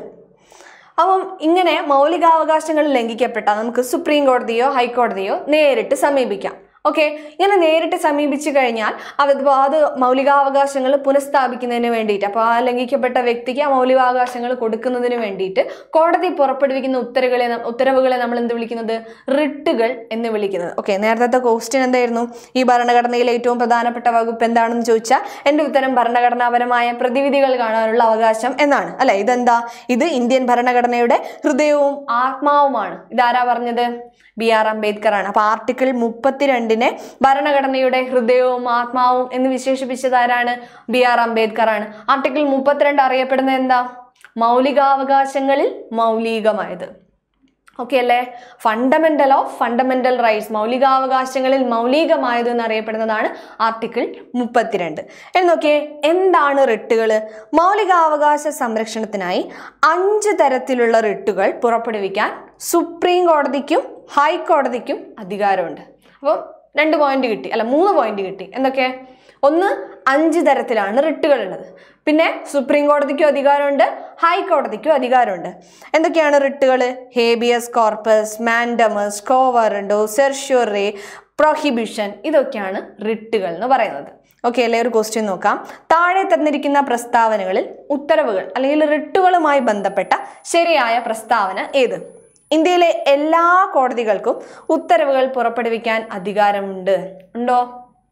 [SPEAKER 1] അപ്പം ഇങ്ങനെ മൗലികാവകാശങ്ങൾ ലംഘിക്കപ്പെട്ടാൽ നമുക്ക് സുപ്രീം കോടതിയോ ഹൈക്കോടതിയോ നേരിട്ട് സമീപിക്കാം ഓക്കെ ഇങ്ങനെ നേരിട്ട് സമീപിച്ചു കഴിഞ്ഞാൽ അത് അത് മൗലികാവകാശങ്ങൾ പുനഃസ്ഥാപിക്കുന്നതിന് വേണ്ടിയിട്ട് അപ്പോൾ ആ ലംഘിക്കപ്പെട്ട വ്യക്തിക്ക് ആ മൗലികാവകാശങ്ങൾ കൊടുക്കുന്നതിന് വേണ്ടിയിട്ട് കോടതി പുറപ്പെടുവിക്കുന്ന ഉത്തരവുകളെ ന- ഉത്തരവുകളെ നമ്മൾ എന്ത് വിളിക്കുന്നത് റിട്ടുകൾ എന്ന് വിളിക്കുന്നത് ഓക്കെ നേരത്തെ ക്വസ്റ്റ്യൻ എന്തായിരുന്നു ഈ ഭരണഘടനയിലെ ഏറ്റവും പ്രധാനപ്പെട്ട വകുപ്പ് എന്താണെന്ന് ചോദിച്ചാൽ എൻ്റെ ഉത്തരം ഭരണഘടനാപരമായ പ്രതിവിധികൾ കാണാനുള്ള അവകാശം എന്നാണ് അല്ലെ ഇതെന്താ ഇത് ഇന്ത്യൻ ഭരണഘടനയുടെ ഹൃദയവും ആത്മാവുമാണ് ഇതാരാ പറഞ്ഞത് ബി ആർ അംബേദ്കർ ആണ് അപ്പൊ ആർട്ടിക്കിൾ മുപ്പത്തിരണ്ടിനെ ഭരണഘടനയുടെ ഹൃദയവും ആത്മാവും എന്ന് വിശേഷിപ്പിച്ചത് ആരാണ് ബി ആർ അംബേദ്കർ ആണ് ആർട്ടിക്കിൾ മുപ്പത്തിരണ്ട് അറിയപ്പെടുന്നത് എന്താ മൗലികാവകാശങ്ങളിൽ മൗലികമായത് ഓക്കെ അല്ലേ ഫണ്ടമെന്റൽ ഓഫ് ഫണ്ടമെന്റൽ റൈറ്റ്സ് മൗലികാവകാശങ്ങളിൽ മൗലികമായത് എന്നറിയപ്പെടുന്നതാണ് ആർട്ടിക്കിൾ മുപ്പത്തിരണ്ട് എന്ന് നോക്കിയേ എന്താണ് റിട്ടുകൾ മൗലികാവകാശ സംരക്ഷണത്തിനായി അഞ്ച് തരത്തിലുള്ള റിട്ടുകൾ പുറപ്പെടുവിക്കാൻ സുപ്രീം കോടതിക്കും ഹൈക്കോടതിക്കും അധികാരമുണ്ട് അപ്പം രണ്ട് പോയിന്റ് കിട്ടി അല്ല മൂന്ന് പോയിന്റ് കിട്ടി എന്തൊക്കെ ഒന്ന് അഞ്ച് തരത്തിലാണ് റിട്ടുകൾ ഉള്ളത് പിന്നെ സുപ്രീം കോടതിക്കും അധികാരമുണ്ട് ഹൈക്കോടതിക്കും അധികാരമുണ്ട് എന്തൊക്കെയാണ് റിട്ടുകൾ habeas corpus mandamus quo warranto certiorari prohibition ഇതൊക്കെയാണ് റിട്ടുകൾ എന്ന് പറയുന്നത് ഓക്കെ അല്ലേ ഒരു ക്വസ്റ്റ്യൻ നോക്കാം താഴെ തന്നിരിക്കുന്ന പ്രസ്താവനകളിൽ ഉത്തരവുകൾ അല്ലെങ്കിൽ റിട്ടുകളുമായി ബന്ധപ്പെട്ട ശരിയായ പ്രസ്താവന ഏത് ഇന്ത്യയിലെ എല്ലാ കോടതികൾക്കും ഉത്തരവുകൾ പുറപ്പെടുവിക്കാൻ അധികാരമുണ്ട് ഉണ്ടോ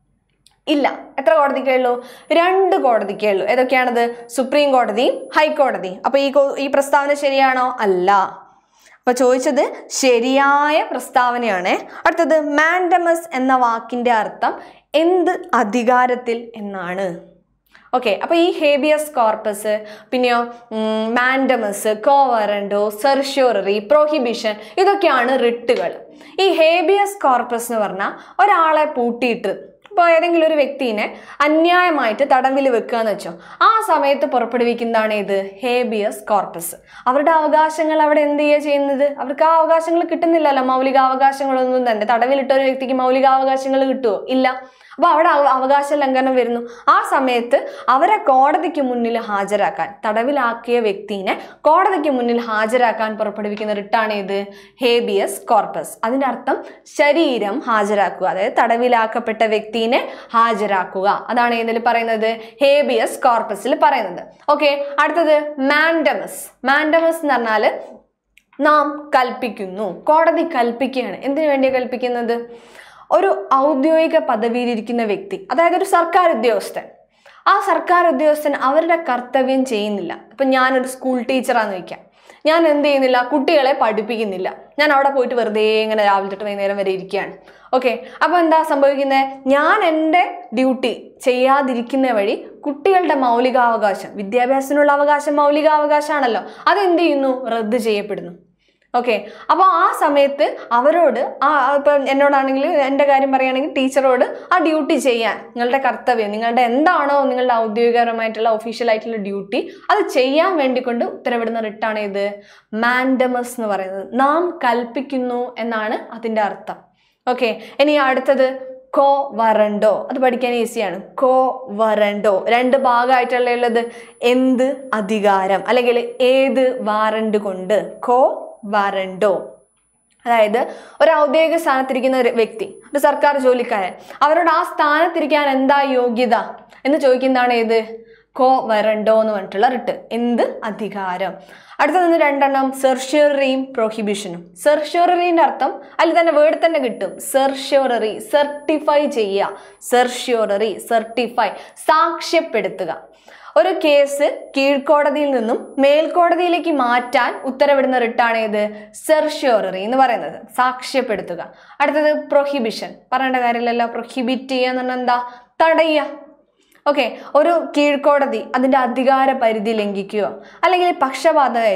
[SPEAKER 1] ഇല്ല എത്ര കോടതിക്കേ ഉള്ളൂ രണ്ട് കോടതിക്കേ ഉള്ളൂ ഏതൊക്കെയാണത് സുപ്രീം കോടതിയും ഹൈക്കോടതിയും അപ്പൊ ഈ കോ- ഈ പ്രസ്താവന ശരിയാണോ അല്ല അപ്പൊ ചോദിച്ചത് ശരിയായ പ്രസ്താവനയാണ് അടുത്തത് മാൻഡമസ് എന്ന വാക്കിന്റെ അർത്ഥം എന്ത് അധികാരത്തിൽ എന്നാണ് ഓക്കെ അപ്പൊ ഈ ഹേബിയസ് കോർപ്പസ് പിന്നെയോ മാൻഡമസ് കോവറൻഡോ സെർഷ്യൂററി പ്രൊഹിബിഷൻ ഇതൊക്കെയാണ് റിട്ടുകൾ ഈ ഹേബിയസ് കോർപ്പസ് എന്ന് പറഞ്ഞാൽ ഒരാളെ പൂട്ടിയിട്ട് ഇപ്പോൾ ഏതെങ്കിലും ഒരു വ്യക്തിനെ അന്യായമായിട്ട് തടവിൽ വെക്കുക എന്ന് വെച്ചോ ആ സമയത്ത് പുറപ്പെടുവിക്കുന്നതാണ് ഇത് ഹേബിയസ് കോർപ്പസ് അവരുടെ അവകാശങ്ങൾ അവിടെ എന്ത് ചെയ്യുക ചെയ്യുന്നത് അവർക്ക് ആ അവകാശങ്ങൾ കിട്ടുന്നില്ലല്ലോ മൗലികാവകാശങ്ങളൊന്നും തന്നെ തടവിലിട്ട ഒരു വ്യക്തിക്ക് മൗലികാവകാശങ്ങൾ കിട്ടുമോ ഇല്ല അപ്പോൾ അവിടെ അവ- അവകാശ ലംഘനം വരുന്നു ആ സമയത്ത് അവരെ കോടതിക്ക് മുന്നിൽ ഹാജരാക്കാൻ തടവിലാക്കിയ വ്യക്തിനെ കോടതിക്ക് മുന്നിൽ ഹാജരാക്കാൻ പുറപ്പെടുവിക്കുന്ന റിട്ടാണ് ഇത് ഹേബിയസ് കോർപ്പസ് അതിൻ്റെ അർത്ഥം ശരീരം ഹാജരാക്കുക അതായത് തടവിലാക്കപ്പെട്ട വ്യക്തിനെ ഹാജരാക്കുക അതാണ് ഇതിൽ പറയുന്നത് ഹേബിയസ് കോർപ്പസിൽ പറയുന്നത് ഓക്കെ അടുത്തത് മാൻഡമസ് മാൻഡമസ് എന്ന് പറഞ്ഞാൽ നാം കൽപ്പിക്കുന്നു കോടതി കൽപ്പിക്കുകയാണ് എന്തിനു വേണ്ടി കൽപ്പിക്കുന്നത് ഒരു ഔദ്യോഗിക പദവിയിലിരിക്കുന്ന വ്യക്തി അതായത് ഒരു സർക്കാർ ഉദ്യോഗസ്ഥൻ ആ സർക്കാർ ഉദ്യോഗസ്ഥൻ അവരുടെ കർത്തവ്യം ചെയ്യുന്നില്ല ഇപ്പം ഞാനൊരു സ്കൂൾ ടീച്ചറാന്ന് വയ്ക്കാം ഞാൻ എന്ത് ചെയ്യുന്നില്ല കുട്ടികളെ പഠിപ്പിക്കുന്നില്ല ഞാൻ അവിടെ പോയിട്ട് വെറുതെ ഇങ്ങനെ രാവിലെ തൊട്ട് വൈകുന്നേരം വരെ ഇരിക്കുകയാണ് ഓക്കെ അപ്പോൾ എന്താ സംഭവിക്കുന്നത് ഞാൻ എൻ്റെ ഡ്യൂട്ടി ചെയ്യാതിരിക്കുന്ന വഴി കുട്ടികളുടെ മൗലികാവകാശം വിദ്യാഭ്യാസത്തിനുള്ള അവകാശം മൗലികാവകാശമാണല്ലോ അതെന്ത് ചെയ്യുന്നു റദ്ദ് ചെയ്യപ്പെടുന്നു ഓക്കെ അപ്പോൾ ആ സമയത്ത് അവരോട് ആ ഇപ്പം എന്നോടാണെങ്കിൽ എൻ്റെ കാര്യം പറയുകയാണെങ്കിൽ ടീച്ചറോട് ആ ഡ്യൂട്ടി ചെയ്യാൻ നിങ്ങളുടെ കർത്തവ്യം നിങ്ങളുടെ എന്താണോ നിങ്ങളുടെ ഔദ്യോഗികപരമായിട്ടുള്ള ഒഫീഷ്യൽ ആയിട്ടുള്ള ഡ്യൂട്ടി അത് ചെയ്യാൻ വേണ്ടിക്കൊണ്ട് ഉത്തരവിടുന്ന റിട്ടാണ് ഇത് മാൻഡമസ് എന്ന് പറയുന്നത് നാം കൽപ്പിക്കുന്നു എന്നാണ് അതിൻ്റെ അർത്ഥം ഓക്കെ ഇനി അടുത്തത് കോ വറണ്ടോ അത് പഠിക്കാൻ ഈസിയാണ് കോ വറണ്ടോ രണ്ട് ഭാഗമായിട്ടുള്ള ഉള്ളത് എന്ത് അധികാരം അല്ലെങ്കിൽ ഏത് വാറണ്ട് കൊണ്ട് കോ വറണ്ടോ അതായത് ഒരു ഔദ്യോഗിക സ്ഥാനത്തിരിക്കുന്ന ഒരു വ്യക്തി ഒരു സർക്കാർ ജോലിക്കാരൻ അവരോട് ആ സ്ഥാനത്തിരിക്കാൻ എന്താ യോഗ്യത എന്ന് ചോദിക്കുന്നതാണ് ഏത് കോ വരണ്ടോ എന്ന് പറഞ്ഞിട്ടുള്ള റിട്ട് എന്ത് അധികാരം അടുത്ത നിന്ന് രണ്ടെണ്ണം സെർഷ്യൂററിയും പ്രൊഹിബിഷനും സെർഷ്യൂററിന്റെ അർത്ഥം അതിൽ തന്നെ വേർഡ് തന്നെ കിട്ടും സെർഷ്യൂററി സർട്ടിഫൈ ചെയ്യുക സെർഷ്യൂററി സർട്ടിഫൈ സാക്ഷ്യപ്പെടുത്തുക ഒരു കേസ് കീഴ്ക്കോടതിയിൽ നിന്നും മേൽക്കോടതിയിലേക്ക് മാറ്റാൻ ഉത്തരവിടുന്ന റിട്ടാണ് ഏത് സെർഷ്യോററി എന്ന് പറയുന്നത് സാക്ഷ്യപ്പെടുത്തുക അടുത്തത് പ്രൊഹിബിഷൻ പറയേണ്ട കാര്യമില്ലല്ലോ പ്രൊഹിബിറ്റ് ചെയ്യുക എന്ന് പറഞ്ഞാൽ എന്താ തടയുക ഓക്കെ ഒരു കീഴ്ക്കോടതി അതിൻ്റെ അധികാര പരിധി ലംഘിക്കുകയോ അല്ലെങ്കിൽ പക്ഷപാതമായിട്ട്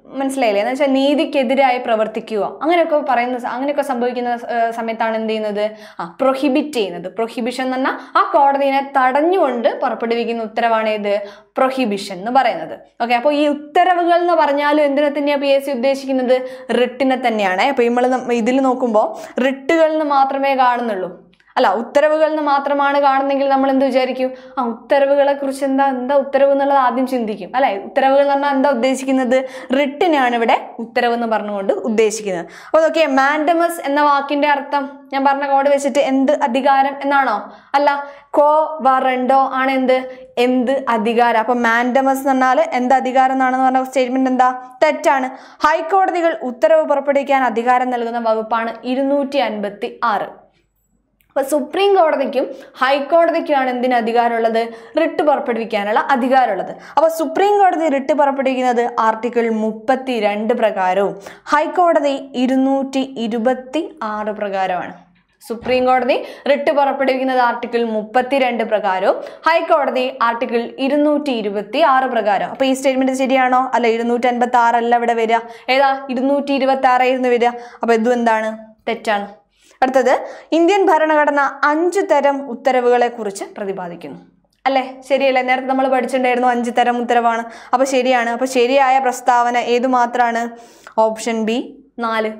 [SPEAKER 1] മനസ്സിലായില്ലേ എന്ന് വെച്ചാൽ നീതിക്കെതിരായി പ്രവർത്തിക്കുക അങ്ങനെയൊക്കെ പറയുന്ന സ- അങ്ങനെയൊക്കെ സംഭവിക്കുന്ന സ- ഏർ സമയത്താണ് എന്ത് ചെയ്യുന്നത് ആ പ്രൊഹിബിറ്റ് ചെയ്യുന്നത് പ്രൊഹിബിഷൻ എന്ന് പറഞ്ഞാൽ ആ കോടതിനെ തടഞ്ഞുകൊണ്ട് പുറപ്പെടുവിക്കുന്ന ഉത്തരവാണ് ഏത് പ്രൊഹിബിഷൻ എന്ന് പറയുന്നത് ഓക്കെ അപ്പോൾ ഈ ഉത്തരവുകൾ എന്ന് പറഞ്ഞാലും എന്തിനെ തന്നെയാണ് പി എസ് സി ഉദ്ദേശിക്കുന്നത് റിട്ടിനെ തന്നെയാണ് അപ്പോൾ നമ്മൾ ഇതിൽ നോക്കുമ്പോൾ റിട്ടുകൾ എന്ന് മാത്രമേ കാണുന്നുള്ളൂ അല്ല ഉത്തരവുകൾ എന്ന് മാത്രമാണ് കാണുന്നെങ്കിൽ നമ്മൾ എന്ത് വിചാരിക്കും ആ ഉത്തരവുകളെ കുറിച്ച് എന്താ എന്താ ഉത്തരവ് എന്നുള്ളത് ആദ്യം ചിന്തിക്കും അല്ലെ ഉത്തരവുകൾ എന്ന് പറഞ്ഞാൽ എന്താ ഉദ്ദേശിക്കുന്നത് റിട്ടിനാണ് ഇവിടെ ഉത്തരവ് എന്ന് പറഞ്ഞുകൊണ്ട് ഉദ്ദേശിക്കുന്നത് അപ്പോൾ നോക്കിയേ മാൻഡമസ് എന്ന വാക്കിന്റെ അർത്ഥം ഞാൻ പറഞ്ഞ കോഡ് വെച്ചിട്ട് എന്ത് അധികാരം എന്നാണോ അല്ല കോ വറണ്ടോ ആണ് എന്ത് എന്ത് അധികാരം അപ്പൊ മാൻഡമസ് എന്ന് പറഞ്ഞാൽ എന്ത് അധികാരം എന്നാണെന്ന് പറഞ്ഞ സ്റ്റേറ്റ്മെന്റ് എന്താ തെറ്റാണ് ഹൈക്കോടതികൾ ഉത്തരവ് പുറപ്പെടുവിക്കാൻ അധികാരം നൽകുന്ന വകുപ്പാണ് ഇരുന്നൂറ്റി അൻപത്തി ആറ് അപ്പൊ സുപ്രീം കോടതിക്കും ഹൈക്കോടതിക്കുമാണ് എന്തിന് അധികാരമുള്ളത് റിട്ട് പുറപ്പെടുവിക്കാനുള്ള അധികാരമുള്ളത് അപ്പൊ സുപ്രീം കോടതി റിട്ട് പുറപ്പെടുവിക്കുന്നത് ആർട്ടിക്കിൾ മുപ്പത്തി രണ്ട് പ്രകാരവും ഹൈക്കോടതി ഇരുന്നൂറ്റി ഇരുപത്തി ആറ് പ്രകാരമാണ് സുപ്രീം കോടതി റിട്ട് പുറപ്പെടുവിക്കുന്നത് ആർട്ടിക്കിൾ മുപ്പത്തിരണ്ട് പ്രകാരവും ഹൈക്കോടതി ആർട്ടിക്കിൾ ഇരുന്നൂറ്റി ഇരുപത്തി ആറ് പ്രകാരം അപ്പൊ ഈ സ്റ്റേറ്റ്മെന്റ് ശരിയാണോ അല്ല ഇരുന്നൂറ്റി അൻപത്തി ആറല്ല ഇവിടെ വരിക ഏതാ ഇരുന്നൂറ്റി ഇരുപത്തി ആറായിരുന്നു വരിക അപ്പൊ ഇതും എന്താണ് തെറ്റാണ് അടുത്തത് ഇന്ത്യൻ ഭരണഘടന അഞ്ചു തരം ഉത്തരവുകളെ കുറിച്ച് പ്രതിപാദിക്കുന്നു അല്ലേ ശരിയല്ലേ നേരത്തെ നമ്മൾ പഠിച്ചിട്ടുണ്ടായിരുന്നു അഞ്ച് തരം ഉത്തരവാണ് അപ്പൊ ശരിയാണ് അപ്പൊ ശരിയായ പ്രസ്താവന ഏതു മാത്രാണ് ഓപ്ഷൻ ബി നാല്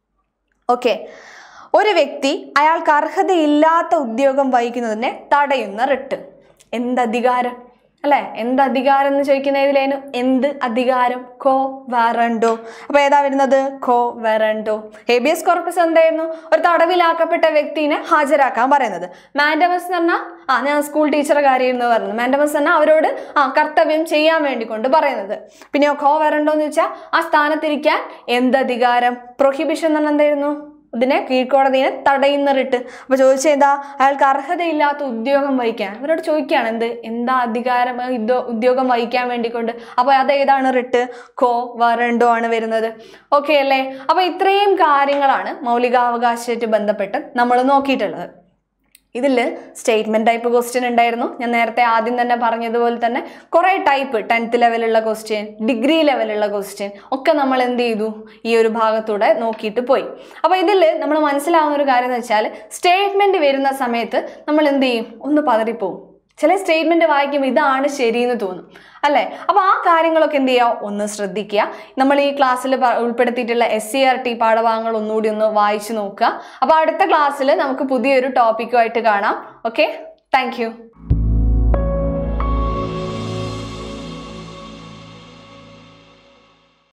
[SPEAKER 1] ഓക്കെ ഒരു വ്യക്തി അയാൾക്ക് അർഹതയില്ലാത്ത ഉദ്യോഗം വഹിക്കുന്നതിനെ തടയുന്ന റിട്ട് എന്ത് അധികാരം അല്ലെ എന്ത് അധികാരം എന്ന് ചോദിക്കുന്നതിലേനു എന്ത് അധികാരം കോ വറണ്ടോ അപ്പൊ ഏതാ വരുന്നത് കോ വറണ്ടോ ഹേബിയസ് കോർപ്പസ് എന്തായിരുന്നു ഒരു തടവിലാക്കപ്പെട്ട വ്യക്തിനെ ഹാജരാക്കാൻ പറയുന്നത് മാൻഡമസ് എന്ന് പറഞ്ഞാൽ ആ ഞാൻ സ്കൂൾ ടീച്ചറെ കാര്യം എന്ന് പറഞ്ഞു മാൻഡമസ് പറഞ്ഞാൽ അവരോട് ആ കർത്തവ്യം ചെയ്യാൻ വേണ്ടി കൊണ്ട് പറയുന്നത് പിന്നെ കോ വരണ്ടോ എന്ന് വെച്ചാൽ ആ സ്ഥാനത്തിരിക്കാൻ എന്ത് അധികാരം പ്രൊഹിബിഷൻ എന്ന് പറഞ്ഞാൽ എന്തായിരുന്നു ഇതിനെ കീഴ്ക്കോടതിനെ തടയുന്ന റിട്ട് അപ്പൊ ചോദിച്ചത് എന്താ അയാൾക്ക് അർഹതയില്ലാത്ത ഉദ്യോഗം വഹിക്കാൻ അവരോട് ചോദിക്കുകയാണ് എന്ത് എന്താ അധികാരം ആ ഉദ്യോ- ഉദ്യോഗം വഹിക്കാൻ വേണ്ടിക്കൊണ്ട് അപ്പൊ അത് ഏതാണ് റിട്ട് കോ വരണ്ടോ ആണ് വരുന്നത് ഓക്കെ അല്ലേ അപ്പൊ ഇത്രയും കാര്യങ്ങളാണ് മൗലികാവകാശമായിട്ട് ബന്ധപ്പെട്ട് നമ്മൾ നോക്കിയിട്ടുള്ളത് ഇതിൽ സ്റ്റേറ്റ്മെന്റ് ടൈപ്പ് ക്വസ്റ്റ്യൻ ഉണ്ടായിരുന്നു ഞാൻ നേരത്തെ ആദ്യം തന്നെ പറഞ്ഞതുപോലെ തന്നെ കുറേ ടൈപ്പ് ടെൻത്ത് ലെവലുള്ള ക്വസ്റ്റ്യൻ ഡിഗ്രി ലെവലുള്ള ക്വസ്റ്റ്യൻ ഒക്കെ നമ്മൾ എന്ത് ചെയ്തു ഈ ഒരു ഭാഗത്തൂടെ നോക്കിയിട്ട് പോയി അപ്പോൾ ഇതിൽ നമ്മൾ മനസ്സിലാവുന്ന ഒരു കാര്യം എന്ന് വെച്ചാൽ സ്റ്റേറ്റ്മെന്റ് വരുന്ന സമയത്ത് നമ്മൾ എന്ത് ചെയ്യും ഒന്ന് പതറിപ്പോവും ചില സ്റ്റേറ്റ്മെന്റ് വായിക്കുമ്പോൾ ഇതാണ് ശരിയെന്ന് തോന്നും അല്ലേ അപ്പോൾ ആ കാര്യങ്ങളൊക്കെ എന്ത് ചെയ്യുക ഒന്ന് ശ്രദ്ധിക്കുക നമ്മൾ ഈ ക്ലാസ്സിൽ ഉൾപ്പെടുത്തിയിട്ടുള്ള എസ് സി ആർ ടി പാഠഭാഗങ്ങൾ ഒന്നുകൂടി ഒന്ന് വായിച്ചു നോക്കുക അപ്പോൾ അടുത്ത ക്ലാസ്സിൽ നമുക്ക് പുതിയൊരു ടോപ്പിക്കുമായിട്ട് കാണാം ഓക്കെ താങ്ക്